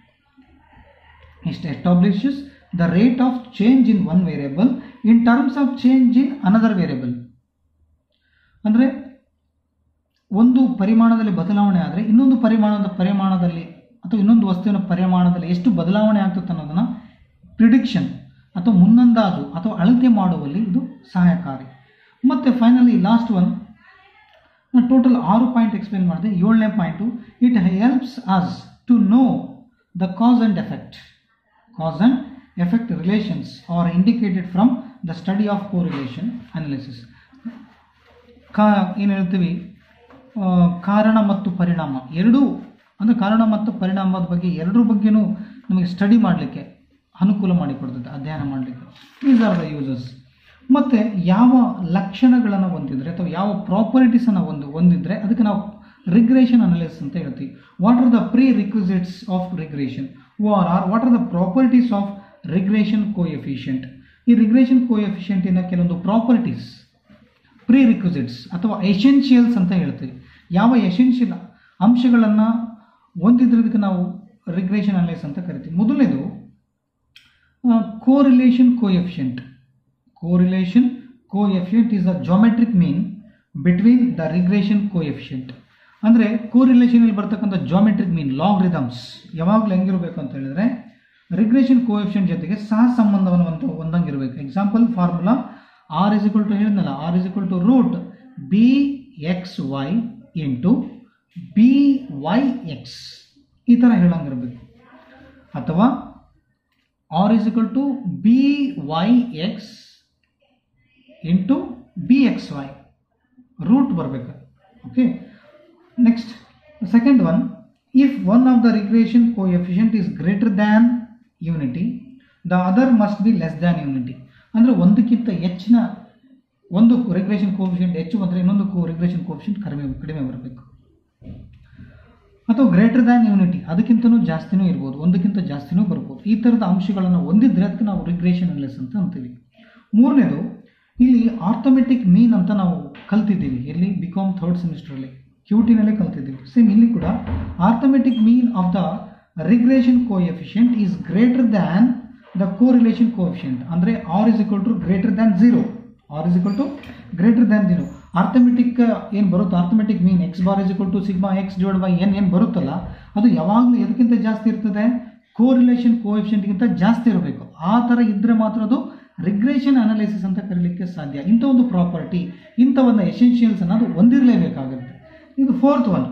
it establishes the rate of change in one variable in terms of change in another variable ಅಂದರೆ ಒಂದು ಪರಿಮಾಣದಲ್ಲಿ ಬದಲಾವಣೆ ಆದರೆ ಇನ್ನೊಂದು ಪರಿಮಾಣದ ಪರಿಮಾಣದಲ್ಲಿ ಅಥವಾ ಇನ್ನೊಂದು ವಸ್ತುವಿನ ಪರಿಮಾಣದಲ್ಲಿ ಎಷ್ಟು ಬದಲಾವಣೆ ಆಗ್ತದೆ ಅನ್ನೋದನ್ನು ಪ್ರಿಡಿಕ್ಷನ್ ಅಥವಾ ಮುನ್ನಂದಾಜು ಅಥವಾ ಅಳತೆ ಮಾಡುವಲ್ಲಿ ಇದು ಸಹಾಯಕಾರಿ ಮತ್ತು ಫೈನಲಿ ಲಾಸ್ಟ್ ಒನ್ ನಾನು ಟೋಟಲ್ ಆರು ಪಾಯಿಂಟ್ ಎಕ್ಸ್ಪ್ಲೇನ್ ಮಾಡಿದೆ ಏಳನೇ point it helps us to know the cause and effect cause and effect relations are indicated from the study of correlation analysis ಕಾ ಏನು ಹೇಳ್ತೀವಿ ಆ, ಕಾರಣ ಮತ್ತು ಪರಿಣಾಮ ಎರಡೂ ಅಂದರೆ ಕಾರಣ ಮತ್ತು ಪರಿಣಾಮದ ಬಗ್ಗೆ ಎರಡರ ಬಗ್ಗೆನೂ ನಮಗೆ ಸ್ಟಡಿ ಮಾಡಲಿಕ್ಕೆ ಅನುಕೂಲ ಮಾಡಿಕೊಡ್ತದೆ ಅಧ್ಯಯನ ಮಾಡಲಿಕ್ಕೆ ದೀಸ್ ಆರ್ ದ ಯೂಸಸ್ ಮತ್ತು ಯಾವ ಲಕ್ಷಣಗಳನ್ನು ಹೊಂದಿದ್ರೆ ಅಥವಾ ಯಾವ ಪ್ರಾಪರ್ಟೀಸನ್ನು ಒಂದು ಹೊಂದಿದ್ರೆ ಅದಕ್ಕೆ ನಾವು ರಿಗ್ರೇಷನ್ ಅನಾಲಿಸಿಸ್ ಅಂತ ಹೇಳ್ತೀವಿ what are the prerequisites of regression or or what are the properties of regression coefficient ಈ ರಿಗ್ರೇಷನ್ ಕೋಎಫಿಷಿಯಂಟಿನ ಕೆಲವೊಂದು ಪ್ರಾಪರ್ಟೀಸ್ ಪ್ರೀ ರಿಕ್ವಿಸಿಟ್ಸ್ ಅಥವಾ ಎಸೆನ್ಷಿಯಲ್ಸ್ ಅಂತ ಹೇಳ್ತೀವಿ ಯಾವ ಎಸೆನ್ಷಿಯಲ್ ಅಂಶಗಳನ್ನು ಹೊಂದಿದ್ರದಕ್ಕೆ ನಾವು ರಿಗ್ರೇಷನ್ ಅನಲೈಸ್ ಅಂತ ಕರಿತೀವಿ ಮೊದಲನೇದು correlation coefficient correlation coefficient is the geometric mean between the regression coefficient ಅಂದರೆ ಕೋರಿಲೇಷನಲ್ಲಿ ಬರ್ತಕ್ಕಂಥ ಜಾಮೆಟ್ರಿಕ್ ಮೀನ್ ಲಾಗ್ ರಿದಮ್ಸ್ ಯಾವಾಗಲೂ ಹೆಂಗಿರಬೇಕು ಅಂತ ಹೇಳಿದ್ರೆ ರಿಗ್ರೇಷನ್ ಕೋಎಫಿಷಿಯಂಟ್ ಜೊತೆಗೆ ಸಹ ಸಂಬಂಧವನ್ನು ಒಂದು ಹೊಂದಂಗಿರಬೇಕು example formula R is equal to ಹೇಳಿದ್ನಲ್ಲ r is equal to root B X Y into B Y x ಈ ಥರ ಹೇಳಂಗಿರಬೇಕು ಅಥವಾ r is equal to B Y X into b X y root ಬರಬೇಕು okay next second one if one of the regression coefficient is greater than unity the other must be less than unity ಅಂದರೆ ಒಂದಕ್ಕಿಂತ ಹೆಚ್ಚಿನ ಒಂದು ರಿಗ್ರೇಷನ್ ಕೋಫಿಷಿಯಂಟ್ ಹೆಚ್ಚು ಬಂದರೆ ಇನ್ನೊಂದು ರಿಗ್ರೇಷನ್ ಕೋಫಿಷಿಯಂಟ್ ಕಡಿಮೆ ಕಡಿಮೆ ಬರಬೇಕು ಅಥವಾ ಗ್ರೇಟರ್ ದ್ಯಾನ್ ಯೂನಿಟಿ ಅದಕ್ಕಿಂತನೂ ಜಾಸ್ತಿನೂ ಇರ್ಬೋದು ಒಂದಕ್ಕಿಂತ ಜಾಸ್ತಿನೂ ಬರ್ಬೋದು ಈ ಥರದ ಅಂಶಗಳನ್ನು ಹೊಂದಿದ್ರೆ ಅದಕ್ಕೆ ನಾವು ರಿಗ್ರೇಷನ್ ಅನಲಿಸ್ ಅಂತ ಅಂತೀವಿ ಮೂರನೇದು ಇಲ್ಲಿ ಆರ್ಥಮೆಟಿಕ್ ಮೀನ್ ಅಂತ ನಾವು ಕಲ್ತಿದ್ದೀವಿ ಎಲ್ಲಿ ಬಿ ಕಾಮ್ ಥರ್ಡ್ ಸೆಮಿಸ್ಟ್ರಲ್ಲಿ ಕ್ಯೂ ಟಿನಲ್ಲೇ ಕಲ್ತಿದ್ದೀವಿ ಸೇಮ್ ಇಲ್ಲಿ ಕೂಡ arithmetic mean of the regression coefficient is greater than the correlation coefficient ಅಂದರೆ r is equal to greater than zero r is equal to greater than zero arithmetic ಏನು ಬರುತ್ತೋ arithmetic mean x bar is equal to sigma x divide by n ಏನು ಬರುತ್ತಲ್ಲ ಅದು ಯಾವಾಗಲೂ ಎದಕ್ಕಿಂತ ಜಾಸ್ತಿ ಇರ್ತದೆ ಕೋರಿಲೇಷನ್ ಕೋಎಫಿಷಿಯಂಟ್ಗಿಂತ ಜಾಸ್ತಿ ಇರಬೇಕು ಆ ಥರ ಇದ್ದರೆ ಮಾತ್ರ ಅದು ರಿಗ್ರೇಷನ್ ಅನಾಲಿಸಿಸ್ ಅಂತ ಕರೀಲಿಕ್ಕೆ ಸಾಧ್ಯ ಇಂಥ ಒಂದು ಪ್ರಾಪರ್ಟಿ ಇಂಥ ಒಂದು ಎಸೆನ್ಷಿಯಲ್ಸ್ ಅನ್ನೋದು ಹೊಂದಿರಲೇಬೇಕಾಗುತ್ತೆ ಇದು fourth one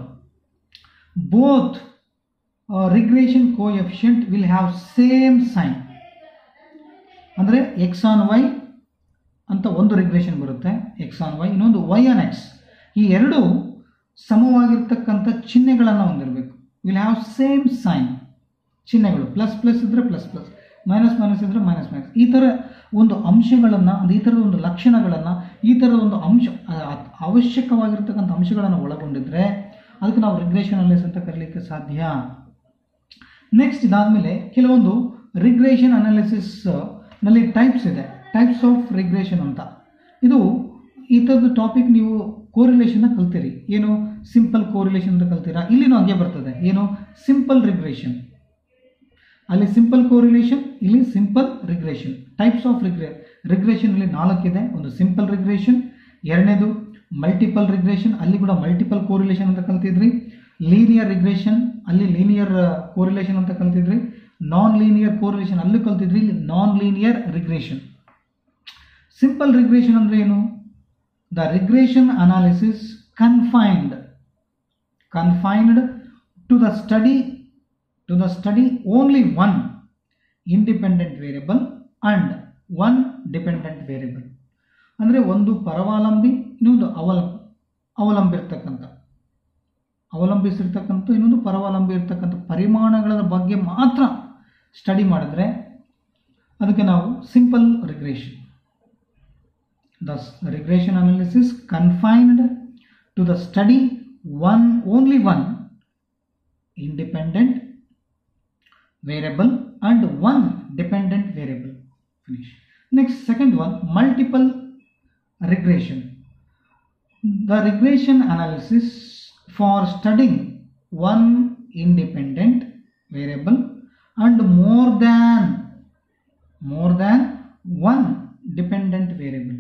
both regression coefficient will have same sign ಅಂದರೆ ಎಕ್ಸ್ ಆನ್ ವೈ ಅಂತ ಒಂದು ರಿಗ್ರೇಷನ್ ಬರುತ್ತೆ ಎಕ್ಸ್ ಆನ್ ವೈ ಇನ್ನೊಂದು ವೈ ಆನ್ ಎಕ್ಸ್ ಈ ಎರಡು ಸಮವಾಗಿರ್ತಕ್ಕಂಥ ಚಿಹ್ನೆಗಳನ್ನು ಹೊಂದಿರಬೇಕು ವಿಲ್ ಹ್ಯಾವ್ ಸೇಮ್ ಸೈನ್ ಚಿಹ್ನೆಗಳು ಪ್ಲಸ್ ಪ್ಲಸ್ ಇದ್ದರೆ ಪ್ಲಸ್ ಪ್ಲಸ್ ಮೈನಸ್ ಮೈನಸ್ ಇದ್ದರೆ ಮೈನಸ್ ಮೈನಸ್ ಈ ಥರ ಒಂದು ಅಂಶಗಳನ್ನು ಈ ಥರದ ಒಂದು ಲಕ್ಷಣಗಳನ್ನು ಈ ಥರದ ಒಂದು ಅಂಶ ಅ- ಅವಶ್ಯಕವಾಗಿರ್ತಕ್ಕಂಥ ಅಂಶಗಳನ್ನು ಒಳಗೊಂಡಿದ್ರೆ ಅದಕ್ಕೆ ನಾವು ರಿಗ್ರೇಷನ್ ಅನಲಿಸ್ ಅಂತ ಕರೀಲಿಕ್ಕೆ ಸಾಧ್ಯ ನೆಕ್ಸ್ಟ್ ಇದಾದಮೇಲೆ ಕೆಲವೊಂದು ರಿಗ್ರೇಷನ್ ಅನಾಲಿಸಿಸ್ ನಲ್ಲಿ ಟೈಪ್ಸ್ ಇದೆ ಟೈಪ್ಸ್ ಆಫ್ ರಿಗ್ರೇಷನ್ ಅಂತ ಇದು ಈ ಥರದ್ದು ಟಾಪಿಕ್ ನೀವು ಕೋರಿಲೇಷನ್ನ ಕಲ್ತೀರಿ ಏನು ಸಿಂಪಲ್ ಕೋರಿಲೇಷನ್ ಅಂತ ಕಲ್ತೀರಾ ಇಲ್ಲಿನೂ ಹಂಗೆ ಬರ್ತದೆ ಏನು ಸಿಂಪಲ್ ರಿಗ್ರೇಷನ್ ಅಲ್ಲಿ ಸಿಂಪಲ್ ಕೋರಿಲೇಷನ್ ಇಲ್ಲಿ ಸಿಂಪಲ್ ರಿಗ್ರೇಷನ್ ಟೈಪ್ಸ್ ಆಫ್ ರಿಗ್ರೇ ರಿಗ್ರೇಷನ್ ಅಲ್ಲಿ ನಾಲ್ಕಿದೆ ಒಂದು ಸಿಂಪಲ್ ರಿಗ್ರೇಷನ್ ಎರಡನೇದು ಮಲ್ಟಿಪಲ್ ರಿಗ್ರೇಷನ್ ಅಲ್ಲಿ ಕೂಡ ಮಲ್ಟಿಪಲ್ ಕೋರಿಲೇಷನ್ ಅಂತ ಕಲ್ತಿದ್ರಿ ಲೀನಿಯರ್ ರಿಗ್ರೇಷನ್ ಅಲ್ಲಿ ಲೀನಿಯರ್ ಕೋರಿಲೇಷನ್ ಅಂತ ಕಲ್ತಿದ್ರಿ ನಾನ್ ಲೀನಿಯರ್ ಕೋರಿಲೇಷನ್ ಅಲ್ಲೂ ಕಲ್ತಿದ್ರಿ ಇಲ್ಲಿ non linear regression simple regression ಅಂದ್ರೆ ಏನು the regression analysis confined confined to the study to the study only one independent variable and one dependent variable ಅಂದರೆ ಒಂದು ಪರವಾಲಂಬಿ ಇನ್ನೊಂದು ಅವಲ ಅವಲಂಬಿರ್ತಕ್ಕಂಥ ಅವಲಂಬಿಸಿರ್ತಕ್ಕಂಥ ಇನ್ನೊಂದು ಪರವಾಲಂಬಿ ಇರ್ತಕ್ಕಂಥ ಪರಿಮಾಣಗಳ ಬಗ್ಗೆ ಮಾತ್ರ ಸ್ಟಡಿ ಮಾಡಿದ್ರೆ ಅದಕ್ಕೆ ನಾವು simple regression the regression analysis confined to the study one only one independent variable and one dependent variable finish next second one multiple regression the regression analysis for studying one independent variable and more than more than one dependent variable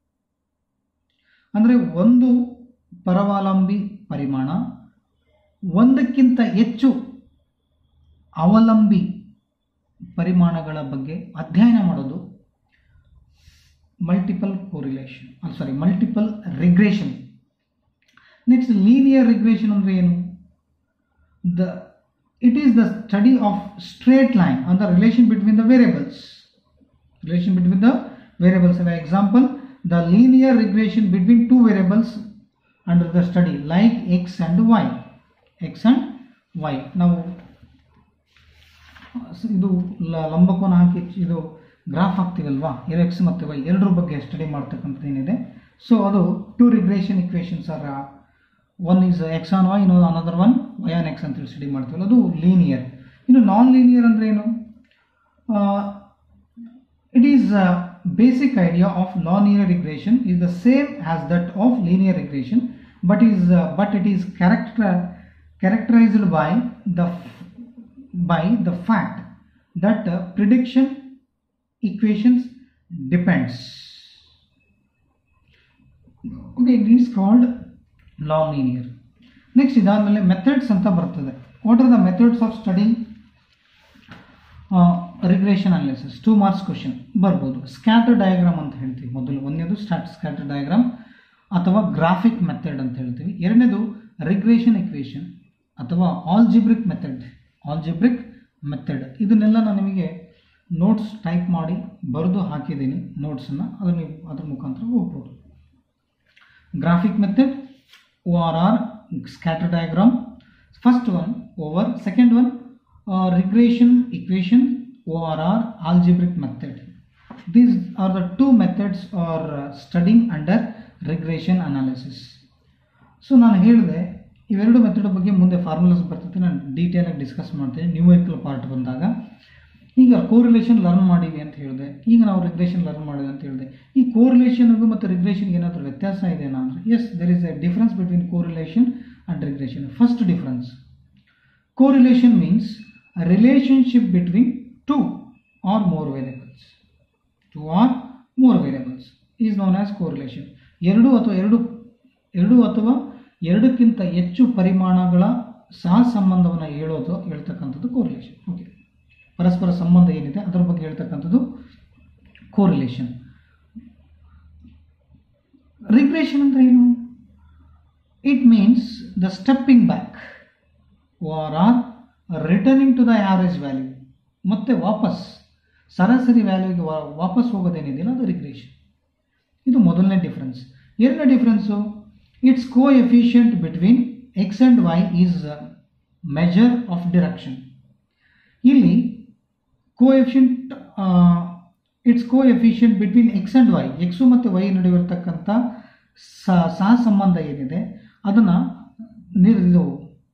ಅಂದರೆ ಒಂದು ಪರವಾಲಂಬಿ ಪರಿಮಾಣ ಒಂದಕ್ಕಿಂತ ಹೆಚ್ಚು ಅವಲಂಬಿ ಪರಿಮಾಣಗಳ ಬಗ್ಗೆ ಅಧ್ಯಯನ ಮಾಡೋದು multiple correlation sorry multiple regression next linear regression ಅಂದರೆ ಏನು the it is the study of straight line on the relation between the variables relation between the variables for example the linear regression between two variables under the study like x and y x and y ನಾವು ಸ- ಇದು ಲ- ಲಂಬಕೋನ ಹಾಕಿ ಇದು ಗ್ರಾಫ್ ಹಾಕ್ತೀವಲ್ವಾ ಎರಡು ಎಕ್ಸ್ ಮತ್ತು ವೈ ಎರಡರ ಬಗ್ಗೆ ಸ್ಟಡಿ ಮಾಡ್ತಕ್ಕಂಥದ್ದು ಏನಿದೆ ಸೊ ಅದು two regression equations or one is x on y ಇನ್ನೊಂದು another one y on x ಅಂತೇಳಿ ಸ್ಟಡಿ ಮಾಡ್ತೀವಲ್ಲ ಅದು ಲೀನಿಯರ್ ಇನ್ನು ನಾನ್ ಲೀನಿಯರ್ ಅಂದರೆ ಏನು it is a basic idea of non-linear regression is the same as that of linear regression but is uh, but it is character characterized by the f- by the fact that uh, prediction equations depends okay it is called non-linear next ಇದಾದಮೇಲೆ ಮೆಥಡ್ಸ್ ಅಂತ ಬರ್ತದೆ what are the methods of studying regression analysis two marks question ಬರ್ಬೋದು ಸ್ಕ್ಯಾಟರ್ ಡಯಾಗ್ರಾಮ್ ಅಂತ ಹೇಳ್ತೀವಿ ಮೊದಲು ಒಂದನೇದು ಸ್ಟಾಟ್ ಸ್ಕ್ಯಾಟರ್ ಡಯಾಗ್ರಾಮ್ ಅಥವಾ ಗ್ರಾಫಿಕ್ ಮೆಥಡ್ ಅಂತ ಹೇಳ್ತೀವಿ ಎರಡನೇದು ರಿಗ್ರೇಷನ್ ಇಕ್ವೇಷನ್ ಅಥವಾ ಆಲ್ಜಿಬ್ರಿಕ್ ಮೆಥಡ್ ಆಲ್ಜಿಬ್ರಿಕ್ ಮೆಥಡ್ ಇದನ್ನೆಲ್ಲ ನಾನು ನಿಮಗೆ ನೋಟ್ಸ್ ಟೈಪ್ ಮಾಡಿ ಬರೆದು ಹಾಕಿದ್ದೀನಿ ನೋಟ್ಸನ್ನು ಅದನ್ನು ನೀವು ಅದ್ರ ಮುಖಾಂತರ ಹೋಗ್ಬೋದು graphic method ORR scatter diagram first one over second one uh, regression equation ORR algebraic method these are the two methods are uh, studying under regression analysis so ನಾನು ಹೇಳಿದೆ ಇವೆರಡು ಮೆಥಡ್ ಬಗ್ಗೆ ಮುಂದೆ ಫಾರ್ಮುಲಾಸ್ ಬರ್ತೈತೆ ನಾನು ಡೀಟೇಲಾಗಿ ಡಿಸ್ಕಸ್ ಮಾಡ್ತೀನಿ ನ್ಯೂಮರಿಕಲ್ ಪಾರ್ಟ್ ಬಂದಾಗ ಈಗ ಕೋರಿಲೇಷನ್ ಲರ್ನ್ ಮಾಡಿವಿ ಅಂತ ಹೇಳಿದೆ ಈಗ ನಾವು ರಿಗ್ರೇಷನ್ ಲರ್ನ್ ಮಾಡಿದೆ ಅಂತ ಹೇಳಿದೆ ಈ ಕೋರಿಲೇಷನ್ಗೂ ಮತ್ತು ರಿಗ್ರೇಷನ್ಗೆ ಏನಾದರೂ ವ್ಯತ್ಯಾಸ ಇದೆಯಾ ಅಂದರೆ yes there is a difference between correlation and regression first difference correlation means relationship between two or more variables two or more variables is known as correlation ಎರಡು ಅಥವಾ ಎರಡು ಎರಡು ಅಥವಾ ಎರಡಕ್ಕಿಂತ ಹೆಚ್ಚು ಪರಿಮಾಣಗಳ ಸಹ ಸಂಬಂಧವನ್ನು ಹೇಳೋದು ಹೇಳ್ತಕ್ಕಂಥದ್ದು ಕೋರಿಲೇಷನ್ ಓಕೆ ಪರಸ್ಪರ ಸಂಬಂಧ ಏನಿದೆ ಅದರ ಬಗ್ಗೆ ಹೇಳ್ತಕ್ಕಂಥದ್ದು ಕೋರಿಲೇಷನ್ ರಿಗ್ರೇಷನ್ ಅಂದ್ರೆ ಏನು it means the stepping back or or returning to the average value ಮತ್ತೆ ವಾಪಸ್ ಸರಾಸರಿ ವ್ಯಾಲ್ಯೂಗೆ ವಾಪಸ್ ಹೋಗೋದೇನಿದೆಯಲ್ಲ ಅದು ರಿಗ್ರೇಷನ್ ಇದು ಮೊದಲನೇ ಡಿಫ್ರೆನ್ಸ್ ಎರಡನೇ difference it's coefficient between x and y is measure of direction ಇಲ್ಲಿ coefficient it's coefficient between x and y x ಮತ್ತು ವೈ ನಡುವೆ ಇರತಕ್ಕಂಥ ಸಹ ಸಂಬಂಧ ಏನಿದೆ ಅದನ್ನು ನಿರ್ ಇದು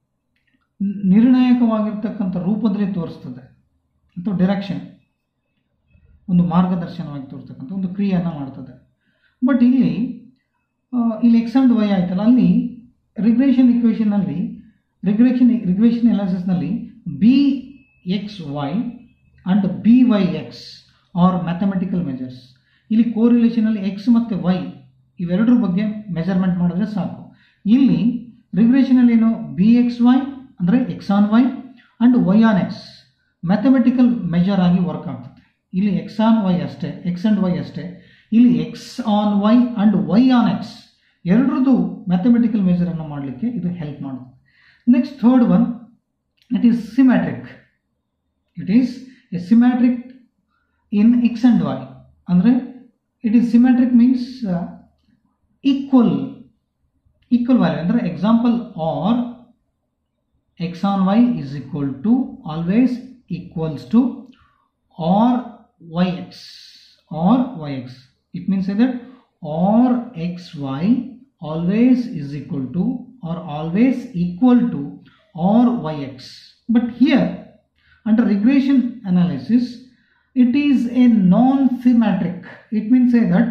ನಿರ್ಣಾಯಕವಾಗಿರ್ತಕ್ಕಂಥ ರೂಪದಲ್ಲಿ ತೋರಿಸ್ತದೆ ಅಥವಾ ಡಿರೆಕ್ಷನ್ ಒಂದು ಮಾರ್ಗದರ್ಶನವಾಗಿ ತೋರಿಸ್ತಕ್ಕಂಥ ಒಂದು ಕ್ರಿಯೆಯನ್ನು ಮಾಡ್ತದೆ ಬಟ್ ಇಲ್ಲಿ ಆ, ಇಲ್ಲಿ ಎಕ್ಸ್ ಆ್ಯಂಡ್ ವೈ ಆಯ್ತಲ್ಲ ಅಲ್ಲಿ ರಿಗ್ರೇಷನ್ ಇಕ್ವೇಷನಲ್ಲಿ ರಿಗ್ರೇಷನ್ ರಿಗ್ರೇಷನ್ ಎನಾಲಿಸಿಸ್ನಲ್ಲಿ b X y and b Y x are mathematical measures ಇಲ್ಲಿ ಕೋರಿಲೇಷನಲ್ಲಿ ಎಕ್ಸ್ ಮತ್ತು ವೈ ಇವೆರಡರ ಬಗ್ಗೆ ಮೆಜರ್ಮೆಂಟ್ ಮಾಡಿದ್ರೆ ಸಾಕು ಇಲ್ಲಿ ರಿಗ್ರೇಷನಲ್ಲಿ ಏನು ಬಿ ಎಕ್ಸ್ ವೈ ಅಂದರೆ x on y and y on x mathematical measure ಆಗಿ ವರ್ಕ್ ಆಗ್ತದೆ ಇಲ್ಲಿ ಎಕ್ಸ್ ಆನ್ ವೈ ಅಷ್ಟೇ ಎಕ್ಸ್ ಆ್ಯಂಡ್ ವೈ ಅಷ್ಟೇ ಇಲ್ಲಿ x on y and y on x ಎರಡರದ್ದು ಮ್ಯಾಥಮೆಟಿಕಲ್ ಮೆಜರನ್ನು ಮಾಡಲಿಕ್ಕೆ ಇದು ಹೆಲ್ಪ್ ಮಾಡುತ್ತೆ next third one it is symmetric it is a symmetric in x and y ಅಂದರೆ it is symmetric means equal equal value ಅಂದರೆ example or x on y is equal to always equals to or yx or yx it means that or xy always is equal to or always equal to or yx but here under regression analysis it is a non-symmetric it means say that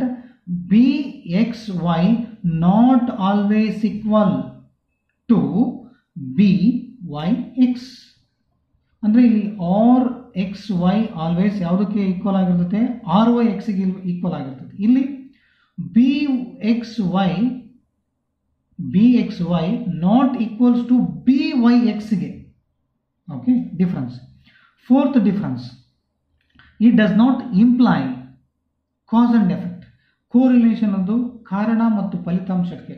bxy not always equal to b Y x ಅಂದರೆ ಇಲ್ಲಿ ಆರ್ ಎಕ್ಸ್ ವೈ ಆಲ್ವೇಸ್ ಯಾವುದಕ್ಕೆ ಈಕ್ವಲ್ ಆಗಿರ್ತದೆ ಆರ್ ವೈ ಎಕ್ಸ್ಗೆ ಈಕ್ವಲ್ ಆಗಿರ್ತದೆ ಇಲ್ಲಿ B X y b X y not equals to B y ಎಕ್ಸ್ಗೆ okay difference fourth difference it does not imply cause and effect correlation ಅದು ಕಾರಣ ಮತ್ತು ಫಲಿತಾಂಶಕ್ಕೆ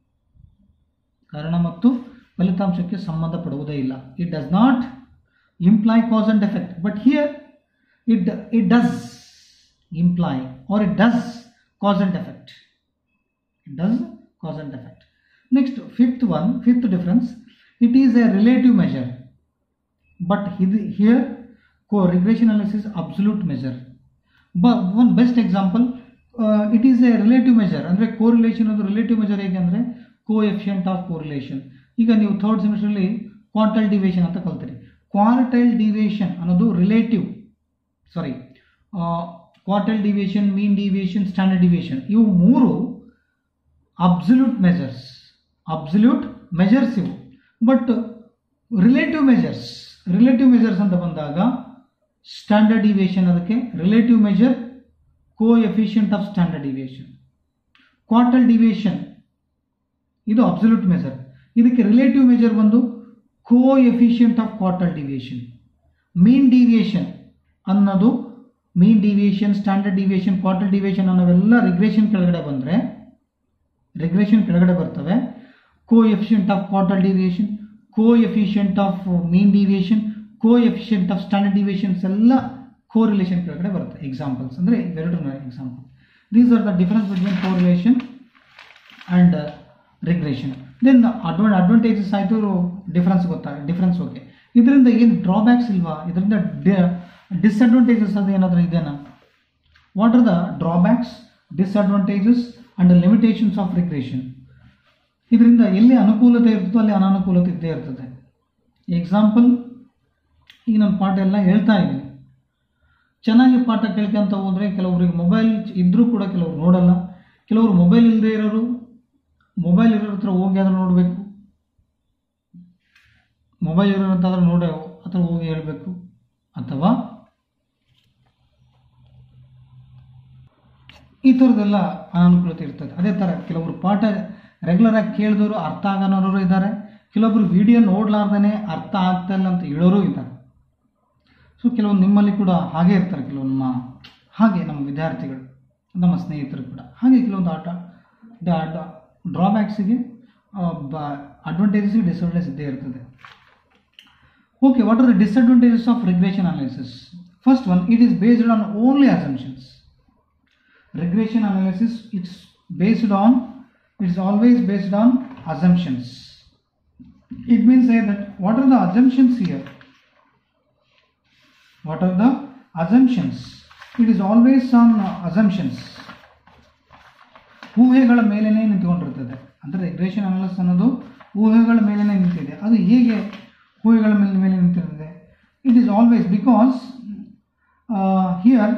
ಕಾರಣ ಮತ್ತು ಫಲಿತಾಂಶಕ್ಕೆ ಸಂಬಂಧಪಡುವುದೇ ಇಲ್ಲ it does not imply cause and effect but here it it does imply or it does cause and effect it does cause and effect next fifth one fifth difference it is a relative measure but hid- here co regression analysis is absolute measure but one best example uh, it is a relative measure ಅಂದರೆ ಕೋರಿಲೇಷನ್ ಅದು ರಿಲೇಟಿವ್ ಮೆಜರ್ ಹೇಗೆ ಅಂದರೆ ಕೋಎಫಿಷಿಯಂಟ್ ಆಫ್ ಕೋರಿಲೇಷನ್ ಈಗ ನೀವು ಥರ್ಡ್ ಸೆಮಿಸ್ಟರ್ಲಿ ಕ್ವಾರ್ಟಲ್ ಡಿವಿಯೇಷನ್ ಅಂತ ಕಲ್ತೀರಿ ಕ್ವಾರ್ಟೈಲ್ ಡಿವಿಯೇಷನ್ ಅನ್ನೋದು relative sorry quartile deviation mean deviation standard deviation ಇವು ಮೂರು ಅಬ್ಸಲ್ಯೂಟ್ ಮೆಜರ್ಸ್ ಅಬ್ಸಲ್ಯೂಟ್ ಮೆಜರ್ಸ್ ಇವು but relative measures relative measures ಅಂತ ಬಂದಾಗ ಸ್ಟ್ಯಾಂಡರ್ಡ್ ಡಿವಿಯೇಷನ್ ಅದಕ್ಕೆ relative measure coefficient of standard deviation quartile deviation ಇದು ಅಬ್ಸಲ್ಯೂಟ್ ಮೆಜರ್ ಇದಕ್ಕೆ ರಿಲೇಟಿವ್ ಮೆಜರ್ ಬಂದು coefficient of quartile deviation mean deviation ಅನ್ನೋದು mean deviation standard deviation quartile deviation ಅನ್ನೋವೆಲ್ಲ ರಿಗ್ರೆಷನ್ ಕೆಳಗಡೆ ಬಂದರೆ ರಿಗ್ರೆಷನ್ ಕೆಳಗಡೆ ಬರ್ತವೆ ಕೋ coefficient of quartile deviation coefficient of mean deviation coefficient of standard deviations ಎಲ್ಲ ಕೋ ರಿಲೇಷನ್ ಕೆಳಗಡೆ ಬರುತ್ತೆ ಎಕ್ಸಾಂಪಲ್ಸ್ ಅಂದರೆ ಇವೆರಡು example these are the difference between correlation and regression then advan advantages ಆಯಿತು ಡಿಫ್ರೆನ್ಸ್ ಗೊತ್ತಾ ಡಿಫ್ರೆನ್ಸ್ ಓಕೆ ಇದರಿಂದ ಏನು ಡ್ರಾಬ್ಯಾಕ್ಸ್ ಇಲ್ವಾ ಇದರಿಂದ ಡಿಸ್ಅಡ್ವಾಂಟೇಜಸ್ ಅದು ಏನಾದರೂ ಇದೆಯಾ what are the drawbacks disadvantages and limitations of regression ಇದರಿಂದ ಎಲ್ಲಿ ಅನುಕೂಲತೆ ಇರ್ತದೋ ಅಲ್ಲಿ ಅನಾನುಕೂಲತೆ ಇದ್ದೇ ಇರ್ತದೆ ಎಕ್ಸಾಂಪಲ್ ಈಗ ನಾನು ಪಾಠ ಎಲ್ಲ ಹೇಳ್ತಾ ಇದ್ದೀನಿ ಚೆನ್ನಾಗಿ ಪಾಠ ಕೇಳ್ಕೊಂತ ಹೋದರೆ ಕೆಲವರಿಗೆ ಮೊಬೈಲ್ ಇದ್ದರೂ ಕೂಡ ಕೆಲವರು ನೋಡಲ್ಲ ಕೆಲವರು ಮೊಬೈಲ್ ಇಲ್ಲದೆ ಇರೋರು ಮೊಬೈಲ್ ಇರೋರ ಹತ್ರ ಹೋಗಿ ಆದರೂ ನೋಡಬೇಕು ಮೊಬೈಲ್ ಇರೋರಂತಾದ್ರೂ ನೋಡಿ ಹತ್ರ ಹೋಗಿ ಹೇಳಬೇಕು ಅಥವಾ ಈ ಥರದ್ದೆಲ್ಲ ಅನಾನುಕೂಲತೆ ಇರ್ತದೆ ಅದೇ ಥರ ಕೆಲವರು ಪಾಠ ರೆಗ್ಯುಲರ್ ಆಗಿ ಕೇಳಿದವರು ಅರ್ಥ ಆಗನವರು ಇದ್ದಾರೆ ಕೆಲವೊಬ್ರು ವಿಡಿಯೋ ನೋಡ್ಲಾರ್ದೇ ಅರ್ಥ ಆಗ್ತಾ ಇಲ್ಲ ಅಂತ ಹೇಳೋರು ಇದ್ದಾರೆ ಸೊ ಕೆಲವೊಂದು ನಿಮ್ಮಲ್ಲಿ ಕೂಡ ಹಾಗೆ ಇರ್ತಾರೆ ಕೆಲವು ನಮ್ಮ ಹಾಗೆ ನಮ್ಮ ವಿದ್ಯಾರ್ಥಿಗಳು ನಮ್ಮ ಸ್ನೇಹಿತರು ಕೂಡ ಹಾಗೆ ಕೆಲವೊಂದು ಆಟ ಡ್ರಾಬ್ಯಾಕ್ಸಿಗೆ ಅಡ್ವಾಂಟೇಜಸ್ಗೆ ಡಿಸ್ಅಡ್ವಾಂಟೇಜ್ ಇದ್ದೇ ಇರ್ತದೆ okay what are the disadvantages of regression analysis first one it is based on only assumptions regression analysis it's based on it's always based on assumptions it means say that what are the assumptions here what are the assumptions it is always on uh, assumptions ಊಹೆಗಳ ಮೇಲೇನೆ ನಿಂತ್ಕೊಂಡಿರ್ತದೆ ಅಂದರೆ ರಿಗ್ರೆಷನ್ ಅನಾಲಿಸಿಸ್ ಅನ್ನೋದು ಊಹೆಗಳ ಮೇಲೇನೆ ನಿಂತಿದೆ ಅದು ಹೇಗೆ ಊಹೆಗಳ ಮೇಲೆ ಮೇಲೆ ನಿಂತಿರ್ತದೆ it is always because here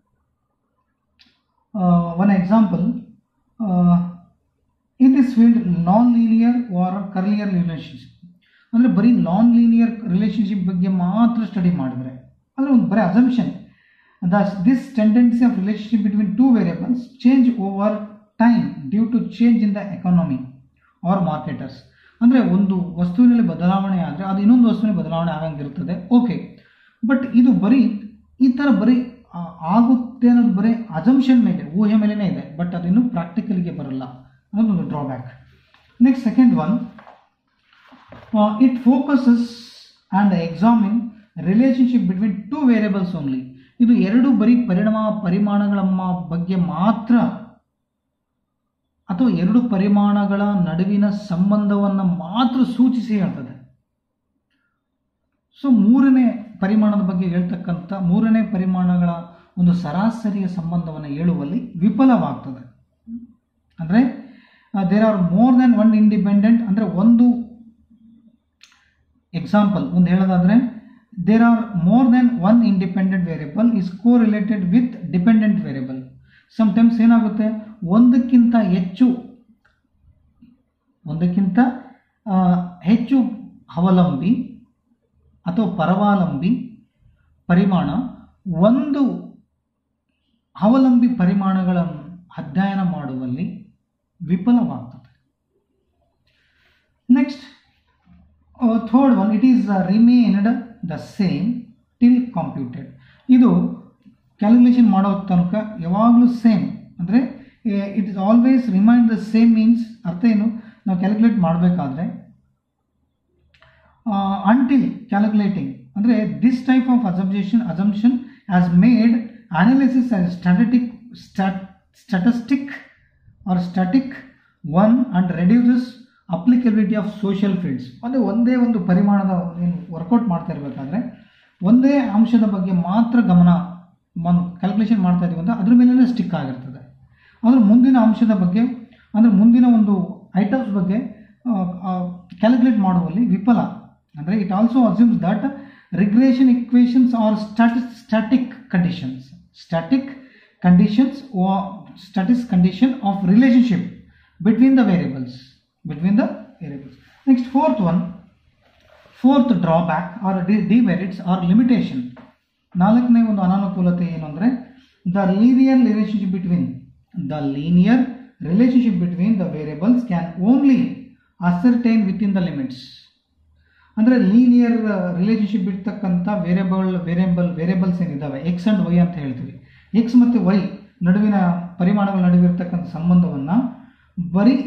uh, one example uh, in this field non-linear or curlier relationship ಅಂದರೆ ಬರೀ ನಾನ್ ಲೀನಿಯರ್ ರಿಲೇಷನ್ಶಿಪ್ ಬಗ್ಗೆ ಮಾತ್ರ ಸ್ಟಡಿ ಮಾಡಿದ್ರೆ ಅಂದರೆ ಒಂದು ಬರೀ assumption thus this tendency of relationship between two variables change over time due to change in the economy or marketers ಅಂದರೆ ಒಂದು ವಸ್ತುವಿನಲ್ಲಿ ಬದಲಾವಣೆ ಆದರೆ ಅದು ಇನ್ನೊಂದು ವಸ್ತುವಿನ ಬದಲಾವಣೆ ಆಗಂಗಿರ್ತದೆ ಓಕೆ ಬಟ್ ಇದು ಬರೀ ಈ ಥರ ಬರೀ ಆ, ಆಗುತ್ತೆ ಅನ್ನೋದು ಬರೀ ಅಜಂಪ್ಷನ್ ಮೇಲೆ ಊಹೆ ಮೇಲೇ ಇದೆ ಬಟ್ ಅದಿನ್ನೂ ಪ್ರಾಕ್ಟಿಕಲ್ಗೆ ಬರಲ್ಲ ಅನ್ನೋದೊಂದು drawback next second one it focuses and examine relationship between two variables only ಇದು ಎರಡು ಬರೀ ಪರಿಣಾಮ ಪರಿಮಾಣಗಳ ಮ- ಬಗ್ಗೆ ಮಾತ್ರ ಅಥವಾ ಎರಡು ಪರಿಮಾಣಗಳ ನಡುವಿನ ಸಂಬಂಧವನ್ನು ಮಾತ್ರ ಸೂಚಿಸಿ ಹೇಳ್ತದೆ ಸೊ ಮೂರನೇ ಪರಿಮಾಣದ ಬಗ್ಗೆ ಹೇಳ್ತಕ್ಕಂಥ ಮೂರನೇ ಪರಿಮಾಣಗಳ ಒಂದು ಸರಾಸರಿಯ ಸಂಬಂಧವನ್ನು ಹೇಳುವಲ್ಲಿ ವಿಫಲವಾಗ್ತದೆ ಅಂದರೆ there are more than one independent ಅಂದರೆ ಒಂದು ಎಕ್ಸಾಂಪಲ್ ಒಂದು ಹೇಳೋದಾದರೆ there are more than one independent variable is correlated with dependent variable sometimes ಏನಾಗುತ್ತೆ ಒಂದಕ್ಕಿಂತ ಹೆಚ್ಚು ಒಂದಕ್ಕಿಂತ ಆ, ಹೆಚ್ಚು ಅವಲಂಬಿ ಅಥವಾ ಪರವಾಲಂಬಿ ಪರಿಮಾಣ ಒಂದು ಅವಲಂಬಿ ಪರಿಮಾಣಗಳನ್ನು ಅಧ್ಯಯನ ಮಾಡುವಲ್ಲಿ ವಿಫಲವಾಗ್ತದೆ next third one it is remained the same till computed ಇದು ಕ್ಯಾಲ್ಕುಲೇಷನ್ ಮಾಡೋ ತನಕ ಯಾವಾಗಲೂ ಸೇಮ್ ಅಂದರೆ it is always remained the same means ಅರ್ಥ ಏನು ನಾವು ಕ್ಯಾಲ್ಕುಲೇಟ್ ಮಾಡಬೇಕಾದ್ರೆ ಅಂಟಿಲ್ ಕ್ಯಾಲ್ಕುಲೇಟಿಂಗ್ ಅಂದರೆ this type of assumption assumption as made analysis as static statistic or static one and reduces applicability of social fields ಅಂದರೆ ಒಂದೇ ಒಂದು ಪರಿಮಾಣದ ಏನು ವರ್ಕೌಟ್ ಮಾಡ್ತಾ ಇರಬೇಕಾದ್ರೆ ಒಂದೇ ಅಂಶದ ಬಗ್ಗೆ ಮಾತ್ರ ಗಮನ ಕ್ಯಾಲ್ಕುಲೇಷನ್ ಮಾಡ್ತಾ ಇದೀವಿ ಅಂತ ಅದ್ರ ಮೇಲೆ ಸ್ಟಿಕ್ ಆಗಿರ್ತದೆ ಅಂದರೆ ಮುಂದಿನ ಅಂಶದ ಬಗ್ಗೆ ಅಂದರೆ ಮುಂದಿನ ಒಂದು ಐಟಮ್ಸ್ ಬಗ್ಗೆ ಕ್ಯಾಲ್ಕುಲೇಟ್ ಮಾಡುವಲ್ಲಿ ವಿಫಲ ಅಂದರೆ it also assumes that regression equations are statis static conditions static conditions statis condition of relationship between the variables between the variables next fourth one fourth drawback or d demerits or limitation ನಾಲ್ಕನೇ ಒಂದು ಅನಾನುಕೂಲತೆ ಏನು ಅಂದರೆ the linear relationship between the linear relationship between the variables can only ascertain within the limits ಅಂದರೆ ಲೀನಿಯರ್ ರಿಲೇಷನ್ಶಿಪ್ ಇರ್ತಕ್ಕಂಥ ವೇರಿಯಬಲ್ ವೇರಿಯಬಲ್ ವೇರಿಯಬಲ್ಸ್ ಏನಿದ್ದಾವೆ ಎಕ್ಸ್ ಆ್ಯಂಡ್ ವೈ ಅಂತ ಹೇಳ್ತೀವಿ ಎಕ್ಸ್ ಮತ್ತು ವೈ ನಡುವಿನ ಪರಿಮಾಣಗಳ ನಡುವೆ ಇರ್ತಕ್ಕಂಥ ಸಂಬಂಧವನ್ನು ಬರೀ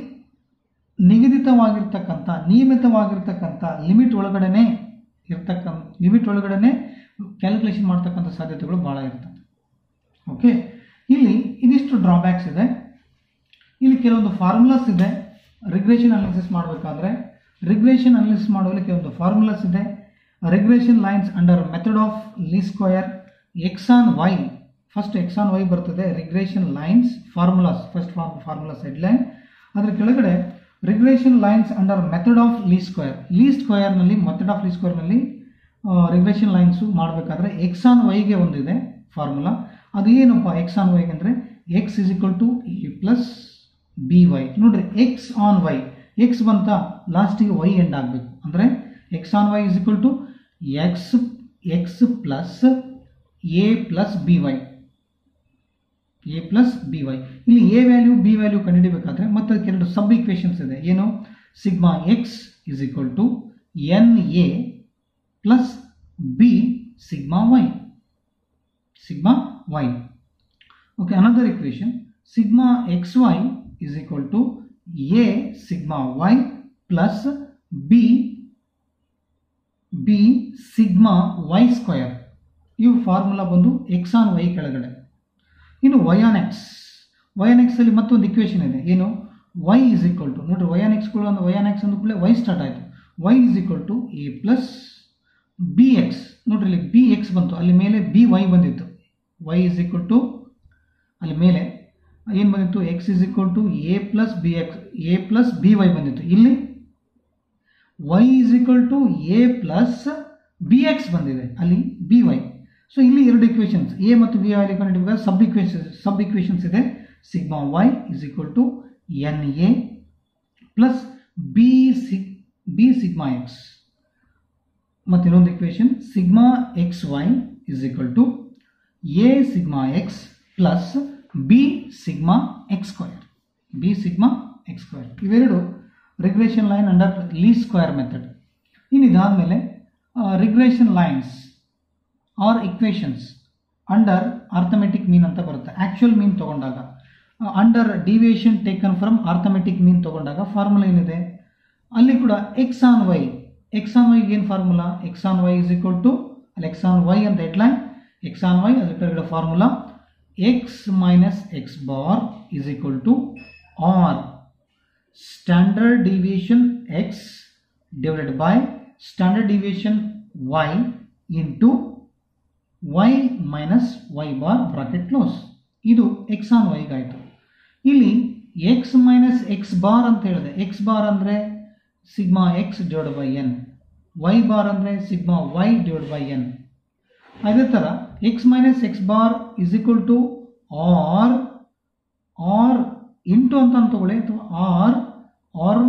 ನಿಗದಿತವಾಗಿರ್ತಕ್ಕಂಥ ನಿಯಮಿತವಾಗಿರ್ತಕ್ಕಂಥ ಲಿಮಿಟ್ ಒಳಗಡೆನೆ ಇರ್ತಕ್ಕಂಥ ಲಿಮಿಟ್ ಒಳಗಡೆನೆ ಕ್ಯಾಲ್ಕುಲೇಷನ್ ಮಾಡ್ತಕ್ಕಂಥ ಸಾಧ್ಯತೆಗಳು ಭಾಳ ಇರ್ತದೆ ಓಕೆ ಇಲ್ಲಿ ಇದಿಷ್ಟು ಡ್ರಾಬ್ಯಾಕ್ಸ್ ಇದೆ ಇಲ್ಲಿ ಕೆಲವೊಂದು ಫಾರ್ಮುಲಾಸ್ ಇದೆ ರಿಗ್ರೇಷನ್ ಅನಾಲಿಸಿಸ್ ಮಾಡಬೇಕಾದ್ರೆ ರಿಗ್ರೇಷನ್ ಅನಾಲಿಸಿಸ್ ಮಾಡುವಲ್ಲಿ ಕೆಲವೊಂದು ಫಾರ್ಮುಲಾಸ್ ಇದೆ regression lines under method of Lee square X on Y first X on Y ಬರ್ತದೆ regression lines formulas first formulas headline ಅದರ ಕೆಳಗಡೆ regression lines under method of Lee square Lee ಸ್ಕ್ವಯರ್ನಲ್ಲಿ method of Lee ಸ್ಕ್ವಯರ್ನಲ್ಲಿ regression lines ಮಾಡಬೇಕಾದ್ರೆ ಎಕ್ಸ್ ಆನ್ ವೈಗೆ ಒಂದಿದೆ ಫಾರ್ಮುಲಾ ಅದು ಏನಪ್ಪ ಎಕ್ಸ್ ಆನ್ ವೈಗೆ ಅಂದರೆ X is equal to a plus b Y ನೋಡ್ರಿ ಎಕ್ಸ್ ಆನ್ ವೈ ಎಕ್ಸ್ ಬಂತ ಲಾಸ್ಟಿಗೆ ವೈ ಎಂಡ್ ಆಗಬೇಕು ಅಂದರೆ x on y is equal to x x plus a plus b y a plus b y ಇಲ್ಲಿ ಎ ವ್ಯಾಲ್ಯೂ ಬಿ ವ್ಯಾಲ್ಯೂ ಕಂಡುಹಿಡಿಬೇಕಾದ್ರೆ ಮತ್ತೆ ಕೆಲವು ಸಬ್ ಇಕ್ವೇಷನ್ಸ್ ಇದೆ ಏನು sigma x is equal to n a plus b sigma y sigma y okay another equation sigma x Y is equal to a sigma y plus b b sigma Y square ಇವು ಫಾರ್ಮುಲಾ ಬಂದು ಎಕ್ಸ್ ಆನ್ ವೈ ಕೆಳಗಡೆ ಇನ್ನು y on X Y on x ಅಲ್ಲಿ ಮತ್ತೊಂದು ಇಕ್ವೇಷನ್ ಇದೆ ಏನು ವೈ ಇಸ್ ಈಕ್ವಲ್ ಟು ನೋಡ್ರಿ ವೈ ಆನ್ ಎಕ್ಸ್ಗಳು ಒಂದು ವೈ ಆನ್ ಎಕ್ಸ್ ಅಂದ ಕೂಡಲೇ ವೈ ಸ್ಟಾರ್ಟ್ ಆಯಿತು y is equal to a plus b x ನೋಡ್ರಿ ಇಲ್ಲಿ ಬಿ ಎಕ್ಸ್ ಬಂತು ಅಲ್ಲಿ ಮೇಲೆ ಬಿ ವೈ ಬಂದಿತ್ತು ವೈ ಇಸ್ ಈಕ್ವಲ್ ಟು ಅಲ್ಲಿ ಮೇಲೆ ಏನು ಬಂದಿತ್ತು x is equal to a plus b x a plus b y ಬಂದಿತ್ತು ಇಲ್ಲಿ y is equal to a plus b x ಬಂದಿದೆ ಅಲ್ಲಿ ಬಿ ವೈ ಸೊ ಇಲ್ಲಿ ಎರಡು ಇಕ್ವೇಷನ್ಸ್ ಎ ಮತ್ತು ಬಿ ವ್ಯಾಲ್ಯೂ ಕಂಡುಹಿಡಿಯುವಾಗ ಸಬ್ ಇಕ್ವೇಷನ್ ಸಬ್ ಇಕ್ವೇಷನ್ಸ್ ಇದೆ sigma y is equal to n a plus b sig b sigma x ಮತ್ತು ಇನ್ನೊಂದು equation sigma x Y is equal to a sigma x plus b sigma x square b sigma x square ಇವೆರಡು ರಿಗ್ರೇಷನ್ ಲೈನ್ ಅಂಡರ್ ಲೀ ಸ್ಕ್ವಯರ್ ಮೆಥಡ್ ಇನ್ನು ಇದಾದಮೇಲೆ regression lines or equations under arithmetic mean ಅಂತ ಬರುತ್ತೆ ಆ್ಯಕ್ಚುಯಲ್ ಮೀನ್ ತೊಗೊಂಡಾಗ under deviation taken from arithmetic mean ತೊಗೊಂಡಾಗ ಫಾರ್ಮುಲಾ ಏನಿದೆ ಅಲ್ಲಿ ಕೂಡ X on Y X on ವೈಗೆ ಏನು formula x on y is equal to ಅಲ್ಲಿ ಎಕ್ಸ್ ಆನ್ ವೈ ಅಂತ ಹೆಡ್ಲೈನ್ ಎಕ್ಸ್ ಆನ್ ವೈ ಅದ್ರ ಕೆಳಗಡೆ formula x minus X bar is equal to r standard deviation x divided by standard deviation y into y minus Y bar bracket close ಇದು ಎಕ್ಸ್ ಆನ್ ವೈಗಾಯಿತು ಇಲ್ಲಿ ಎಕ್ಸ್ ಮೈನಸ್ ಎಕ್ಸ್ ಬಾರ್ ಅಂತ ಹೇಳಿದೆ ಎಕ್ಸ್ ಬಾರ್ ಅಂದರೆ sigma x divide by n y bar ಅಂದರೆ sigma y divide by n ಅದೇ ಥರ x minus X bar is equal to r r into ಅಂತ ತಗೊಳ್ಳಿ ಅಥವಾ r r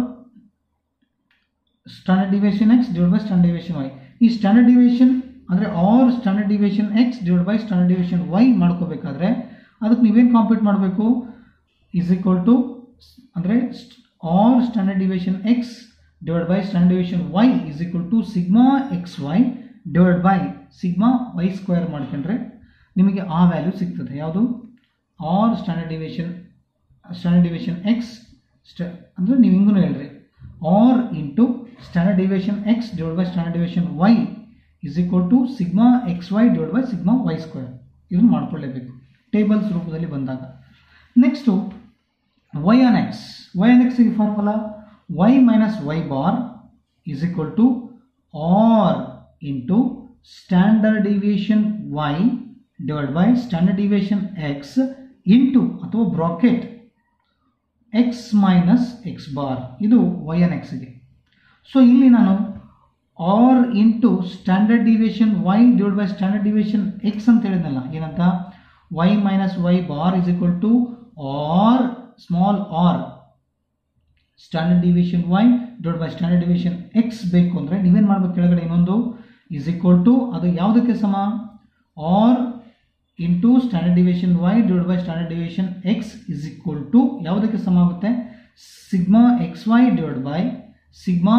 standard deviation x divide by standard deviation y ಈ ಸ್ಟ್ಯಾಂಡರ್ಡ್ ಡಿವಿಯೇಷನ್ ಅಂದರೆ r standard deviation x divide by standard deviation y ಮಾಡ್ಕೋಬೇಕಾದ್ರೆ ಅದಕ್ಕೆ ನೀವೇನು ಕಾಂಪ್ಯೂಟ್ ಮಾಡಬೇಕು ಈಸ್ ಈಕ್ವಲ್ ಟು ಅಂದರೆ r standard deviation x divide by standard deviation y is equal to sigma x y divide by sigma y square ಮಾಡ್ಕೊಂಡ್ರೆ ನಿಮಗೆ ಆ ವ್ಯಾಲ್ಯೂ ಸಿಗ್ತದೆ ಯಾವುದು r standard deviation standard division x st ಅಂದರೆ ನೀವು ಹಿಂಗೂ ಹೇಳ್ರಿ r into standard division X divide by standard division y is equal to sigma x y divide by sigma y square ಇದನ್ನು ಮಾಡ್ಕೊಳ್ಳೇಬೇಕು ಟೇಬಲ್ಸ್ ರೂಪದಲ್ಲಿ ಬಂದಾಗ next y on X Y on x formula y minus Y bar is equal to r into standard deviation y divided by standard deviation x into ಅಥವಾ bracket x minus X bar ಇದು y and x ಗೆ ಸೊ ಇಲ್ಲಿ ನಾನು r into standard deviation y divide by standard deviation x ಅಂತ ಹೇಳಿದ್ನಲ್ಲ ಏನಂತ y minus Y bar is equal to r small r standard deviation y divide by standard deviation x ಬೇಕು ಅಂದರೆ ನೀವೇನು ಮಾಡ್ಬೇಕು ಕೆಳಗಡೆ ಇನ್ನೊಂದು ಇಸ್ ಈಕ್ವಲ್ ಟು ಅದು ಯಾವುದಕ್ಕೆ ಸಮ r into standard deviation y divide by standard deviation x is equal to ಯಾವುದಕ್ಕೆ ಸಮ ಆಗುತ್ತೆ sigma x y divide by sigma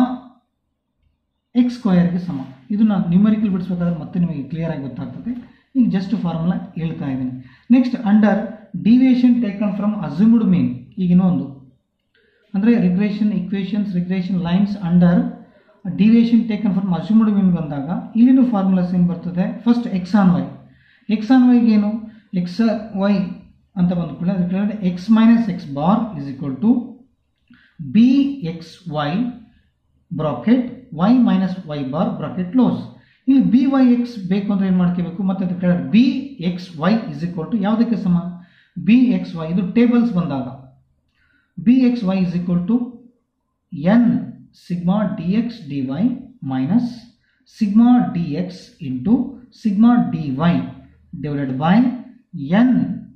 x ಸ್ಕ್ವಯರ್ಗೆ ಸಮ ಇದು ನಾನು ನ್ಯೂಮರಿಕಲ್ ಬಿಡಿಸ್ಬೇಕಾದ್ರೆ ಮತ್ತೆ ನಿಮಗೆ ಕ್ಲಿಯರ್ ಆಗಿ ಗೊತ್ತಾಗ್ತದೆ ಈಗ ಜಸ್ಟ್ ಫಾರ್ಮುಲಾ ಹೇಳ್ತಾ ಇದ್ದೀನಿ next under deviation taken from assumed mean ಈಗ ಇನ್ನೊಂದು ಅಂದರೆ regression equations regression lines under deviation taken from assumed mean ಬಂದಾಗ ಇಲ್ಲಿನೂ ಫಾರ್ಮುಲಾಸ್ ಏನು ಬರ್ತದೆ first X on Y X on ವೈಗೆ ಏನು ಎಕ್ಸ್ ವೈ ಅಂತ ಬಂದ್ಕೊಳ್ಳಿ ಅದ್ರ ಕೆಳಗಡೆ X minus X bar is equal to B X Y bracket Y minus Y bar bracket close ಇಲ್ಲಿ ಬಿ ವೈ ಎಕ್ಸ್ ಬೇಕು ಅಂದರೆ ಏನು ಮಾಡ್ಕೋಬೇಕು ಮತ್ತೆ ಅದ್ರ ಕೆಳಗಡೆ B X Y is equal to ಯಾವುದಕ್ಕೆ ಸಮ ಬಿ ಎಕ್ಸ್ ವೈ ಇದು ಟೇಬಲ್ಸ್ ಬಂದಾಗ B X Y is equal to N sigma D X D Y minus sigma D X into sigma D Y divided by N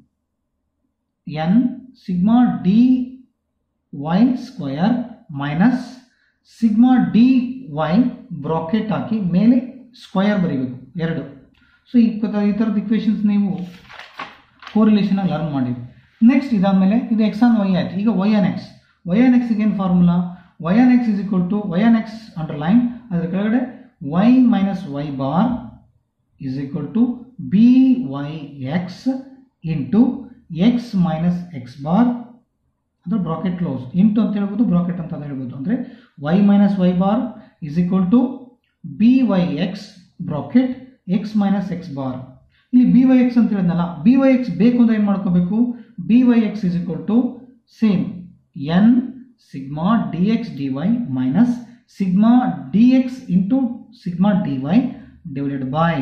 N sigma D Y square minus sigma D Y bracket ಹಾಕಿ ಮೇಲೆ ಸ್ಕ್ವಯರ್ ಬರೀಬೇಕು ಎರಡು ಸೊ ಈ ಈ ಥರದ ಇಕ್ವೇಷನ್ಸ್ ನೀವು ಕೋರಿಲೇಷನ್ ಲರ್ನ್ ಮಾಡಿವಿ ನೆಕ್ಸ್ಟ್ ಇದಾದಮೇಲೆ ಇದು ಎಕ್ಸ್ ಆನ್ ವೈ ಆಯ್ತು ಈಗ Y on X Y on X ಏನು formula Y on X is equal to Y on X under line ಅದರ ಕೆಳಗಡೆ Y minus Y bar is equal to B Y X into X minus X bar ಅಂದರೆ ಬ್ರಾಕೆಟ್ ಕ್ಲೋಸ್ ಇಂಟು ಅಂತ ಹೇಳ್ಬೋದು ಬ್ರಾಕೆಟ್ ಅಂತ ಹೇಳ್ಬೋದು ಅಂದರೆ Y minus Y bar is equal to B Y X bracket X minus X bar ಇಲ್ಲಿ ಬಿ ವೈ ಎಕ್ಸ್ ಅಂತ ಹೇಳಿದ್ನಲ್ಲ ಬಿ ವೈ ಎಕ್ಸ್ ಬೇಕು ಅಂದರೆ ಏನು ಮಾಡ್ಕೋಬೇಕು B Y X is equal to same N sigma D X D Y minus sigma D X into sigma D Y divided by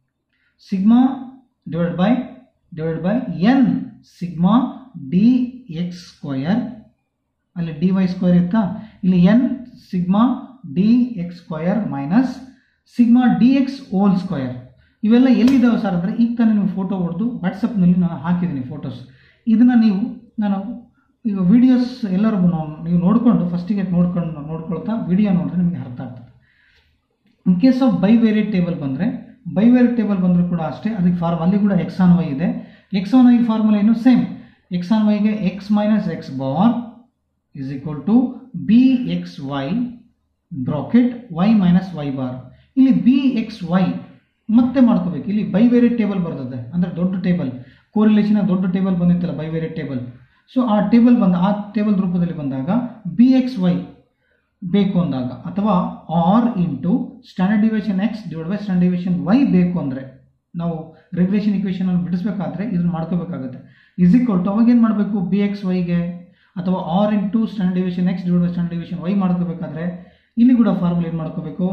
sigma divide by divide by N sigma D X square ಅಲ್ಲಿ ಡಿ ವೈ ಸ್ಕ್ವಯರ್ ಇತ್ತಾ ಇಲ್ಲಿ N sigma D X square minus sigma D X whole square ಇವೆಲ್ಲ ಎಲ್ಲಿದ್ದಾವೆ ಸರ್ ಅಂದರೆ ಈಗ ತಾನೇ ನೀವು ಫೋಟೋ ಹೊಡೆದು ವಾಟ್ಸಪ್ನಲ್ಲಿ ನಾನು ಹಾಕಿದ್ದೀನಿ ಫೋಟೋಸ್ ಇದನ್ನು ನೀವು ನಾನು ಈಗ ವಿಡಿಯೋಸ್ ಎಲ್ಲರಿಗೂ ನಾವು ನೀವು ನೋಡಿಕೊಂಡು ಫಸ್ಟಿಗೆ ನೋಡ್ಕೊಂಡು ನೋಡ್ಕೊಳ್ತಾ ವಿಡಿಯೋ ನೋಡಿದ್ರೆ ನಿಮಗೆ ಅರ್ಥ ಆಗ್ತದೆ in case of bivariate table ಬಂದರೆ ಬೈ ವೇರಿಯೇಟ್ ಟೇಬಲ್ ಬಂದರೂ ಕೂಡ ಅಷ್ಟೇ ಅದಕ್ಕೆ ಫಾರ್ಮ್ ಅಲ್ಲಿ ಕೂಡ ಎಕ್ಸ್ ಆನ್ ವೈ ಇದೆ ಎಕ್ಸ್ ಆನ್ ವೈ ಫಾರ್ಮುಲಾ ಏನು ಸೇಮ್ ಎಕ್ಸ್ ಆನ್ ವೈಗೆ X minus X bar is equal to B X Y bracket Y minus Y bar ಇಲ್ಲಿ ಬಿ ಎಕ್ಸ್ ವೈ ಮತ್ತೆ ಮಾಡ್ಕೋಬೇಕು ಇಲ್ಲಿ ಬೈ ವೇರಿಯೇಟ್ ಟೇಬಲ್ ಬರ್ತದೆ ಅಂದರೆ ದೊಡ್ಡ ಟೇಬಲ್ ಕೋರಿಲೇಷನ್ ದೊಡ್ಡ ಟೇಬಲ್ ಬಂದಿತ್ತಲ್ಲ ಬೈ ವೇರಿಯೇಟ್ ಟೇಬಲ್ ಸೊ ಆ ಟೇಬಲ್ ಬಂದ ಆ ಟೇಬಲ್ ರೂಪದಲ್ಲಿ ಬಂದಾಗ ಬಿ ಎಕ್ಸ್ ವೈ ಬೇಕು ಅಂದಾಗ ಅಥವಾ R into standard division X divide by standard division Y ಬೇಕು ಅಂದರೆ ನಾವು ರೆಗ್ಯುಲೇಷನ್ ಇಕ್ವೇಷನ್ ಅನ್ನು ಬಿಡಿಸ್ಬೇಕಾದ್ರೆ ಇದನ್ನು ಮಾಡ್ಕೋಬೇಕಾಗುತ್ತೆ ಇಸ್ ಈಕ್ವಲ್ ಟು ಅವಾಗ ಏನು ಮಾಡಬೇಕು ಬಿ ಎಕ್ಸ್ ವೈಗೆ ಅಥವಾ R into standard division X divide by standard division Y ಮಾಡ್ಕೋಬೇಕಾದ್ರೆ ಇಲ್ಲಿ ಕೂಡ ಫಾರ್ಮುಲಾ ಏನು ಮಾಡ್ಕೋಬೇಕು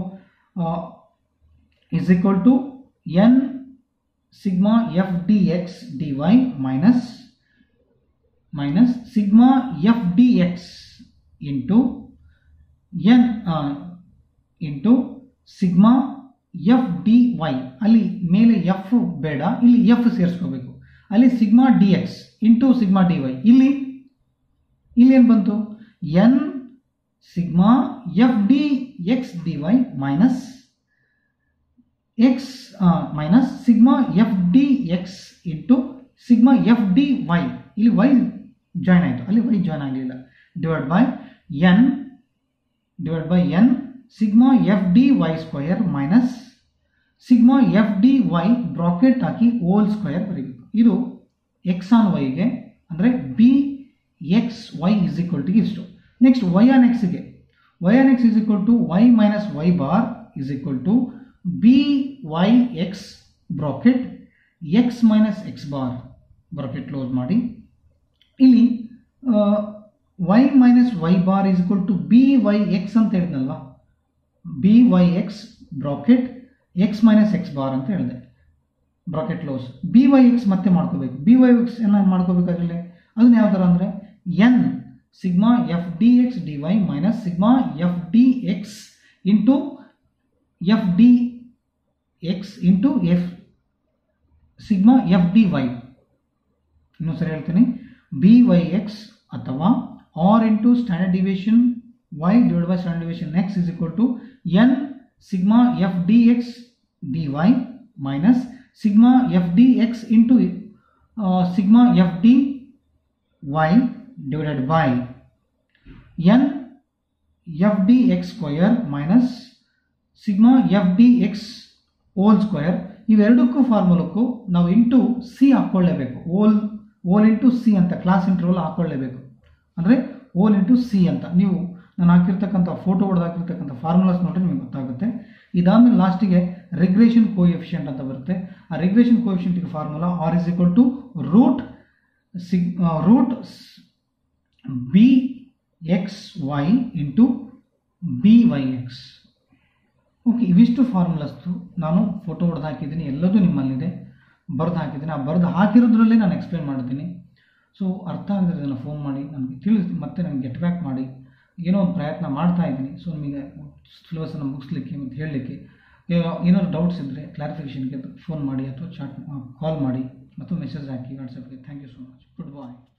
is equal to n sigma f dx dy minus minus sigma f dx into n uh, into sigma F D Y ಅಲ್ಲಿ ಮೇಲೆ ಎಫ್ ಬೇಡ ಇಲ್ಲಿ ಎಫ್ ಸೇರಿಸ್ಕೋಬೇಕು ಅಲ್ಲಿ sigma D X into sigma D Y ಇಲ್ಲಿ ಇಲ್ಲಿ ಏನು ಬಂತು N sigma F D X D Y minus X minus sigma F D X into sigma F D Y ಇಲ್ಲಿ ವೈ ಜಾಯ್ನ್ ಆಯಿತು ಅಲ್ಲಿ ವೈ ಜಾಯ್ನ್ ಆಗಲಿಲ್ಲ divide by N divide by N sigma F D Y square minus sigma F D Y bracket hockey whole square ಬರೀಬೇಕು ಇದು ಎಕ್ಸ್ ಆನ್ ವೈಗೆ ಅಂದರೆ B X Y is equal to ಇಷ್ಟು ನೆಕ್ಸ್ಟ್ ವೈ ಆನ್ ಎಕ್ಸ್ಗೆ Y on X is equal to Y minus Y bar is equal to B Y X bracket X minus X bar bracket close ಮಾಡಿ ಇಲ್ಲಿ Y minus Y bar is equal to B Y X ಅಂತ ಹೇಳಿದ್ನಲ್ವಾ B Y X bracket X minus X bar ಅಂತ ಹೇಳಿದೆ bracket close B Y X ಮತ್ತೆ ಮಾಡ್ಕೋಬೇಕು ಬಿ ವೈ ಎಕ್ಸ್ ಏನ ಮಾಡ್ಕೋಬೇಕಾದ್ರೆ ಅದನ್ನ ಯಾವ ಥರ ಅಂದರೆ N sigma F D X D Y minus sigma F D X into F D X into F sigma F D Y ಇನ್ನೊಂದು ಸರಿ ಹೇಳ್ತೀನಿ ಬಿ ವೈ ಎಕ್ಸ್ ಅಥವಾ R into standard division Y divide by standard division X is equal to N sigma F D X D Y minus sigma F D X into sigma F D Y divided by N F D X square minus sigma F D X whole square ಇವೆರಡಕ್ಕೂ ಫಾರ್ಮುಲಕ್ಕೂ ನಾವು ಇಂಟು ಸಿ ಹಾಕ್ಕೊಳ್ಳೇಬೇಕು ಓಲ್ ಓಲ್ ಇಂಟು ಸಿ ಅಂತ ಕ್ಲಾಸ್ ಇಂಟರ್ವಲ್ ಹಾಕ್ಕೊಳ್ಳೇಬೇಕು ಅಂದರೆ ಓಲ್ ಇಂಟು ಸಿ ಅಂತ ನೀವು ನಾನು ಹಾಕಿರ್ತಕ್ಕಂಥ ಫೋಟೋ ಹೊಡೆದು ಹಾಕಿರ್ತಕ್ಕಂಥ ಫಾರ್ಮುಲಾಸ್ ನೋಡ್ರಿ ನಿಮಗೆ ಗೊತ್ತಾಗುತ್ತೆ ಇದಾದಮೇಲೆ ಲಾಸ್ಟಿಗೆ ರೆಗ್ರೇಷನ್ ಕೋಎಫಿಷಿಯಂಟ್ ಅಂತ ಬರುತ್ತೆ ಆ ರೆಗ್ರೇಷನ್ ಕೋಎಫಿಷಿಯಂಟಿಗೆ formula R is equal to root sig root B X Y into B Y X okay ಇವಿಷ್ಟು ಫಾರ್ಮುಲಾಸ್ತು ನಾನು ಫೋಟೋ ಹೊಡೆದು ಹಾಕಿದ್ದೀನಿ ಎಲ್ಲದೂ ನಿಮ್ಮಲ್ಲಿದೆ ಬರೆದು ಹಾಕಿದ್ದೀನಿ ಆ ಬರೆದು ಹಾಕಿರೋದ್ರಲ್ಲೇ ನಾನು ಎಕ್ಸ್ಪ್ಲೇನ್ ಮಾಡ್ತೀನಿ ಸೊ ಅರ್ಥ ಆಗಿದ್ರೆ ಇದನ್ನು ಫೋನ್ ಮಾಡಿ ನನಗೆ ತಿಳಿಸಿ ಮತ್ತೆ ನನಗೆ ಗೆಟ್ ಬ್ಯಾಕ್ ಮಾಡಿ ಏನೋ ಒಂದು ಪ್ರಯತ್ನ ಮಾಡ್ತಾ ಇದ್ದೀನಿ ಸೊ ನಿಮಗೆ ಸಿಲೆಬಸನ್ನು ಮುಗಿಸ್ಲಿಕ್ಕೆ ಮತ್ತು ಹೇಳಲಿಕ್ಕೆ ಏನಾದ್ರು ಡೌಟ್ಸ್ ಇದ್ದರೆ ಕ್ಲಾರಿಫಿಕೇಷನ್ಗೆ ಫೋನ್ ಮಾಡಿ ಅಥವಾ ಚಾಟ್ ಕಾಲ್ ಮಾಡಿ ಮತ್ತು ಮೆಸೇಜ್ ಹಾಕಿ ವಾಟ್ಸಪ್ಗೆ thank you so much good bye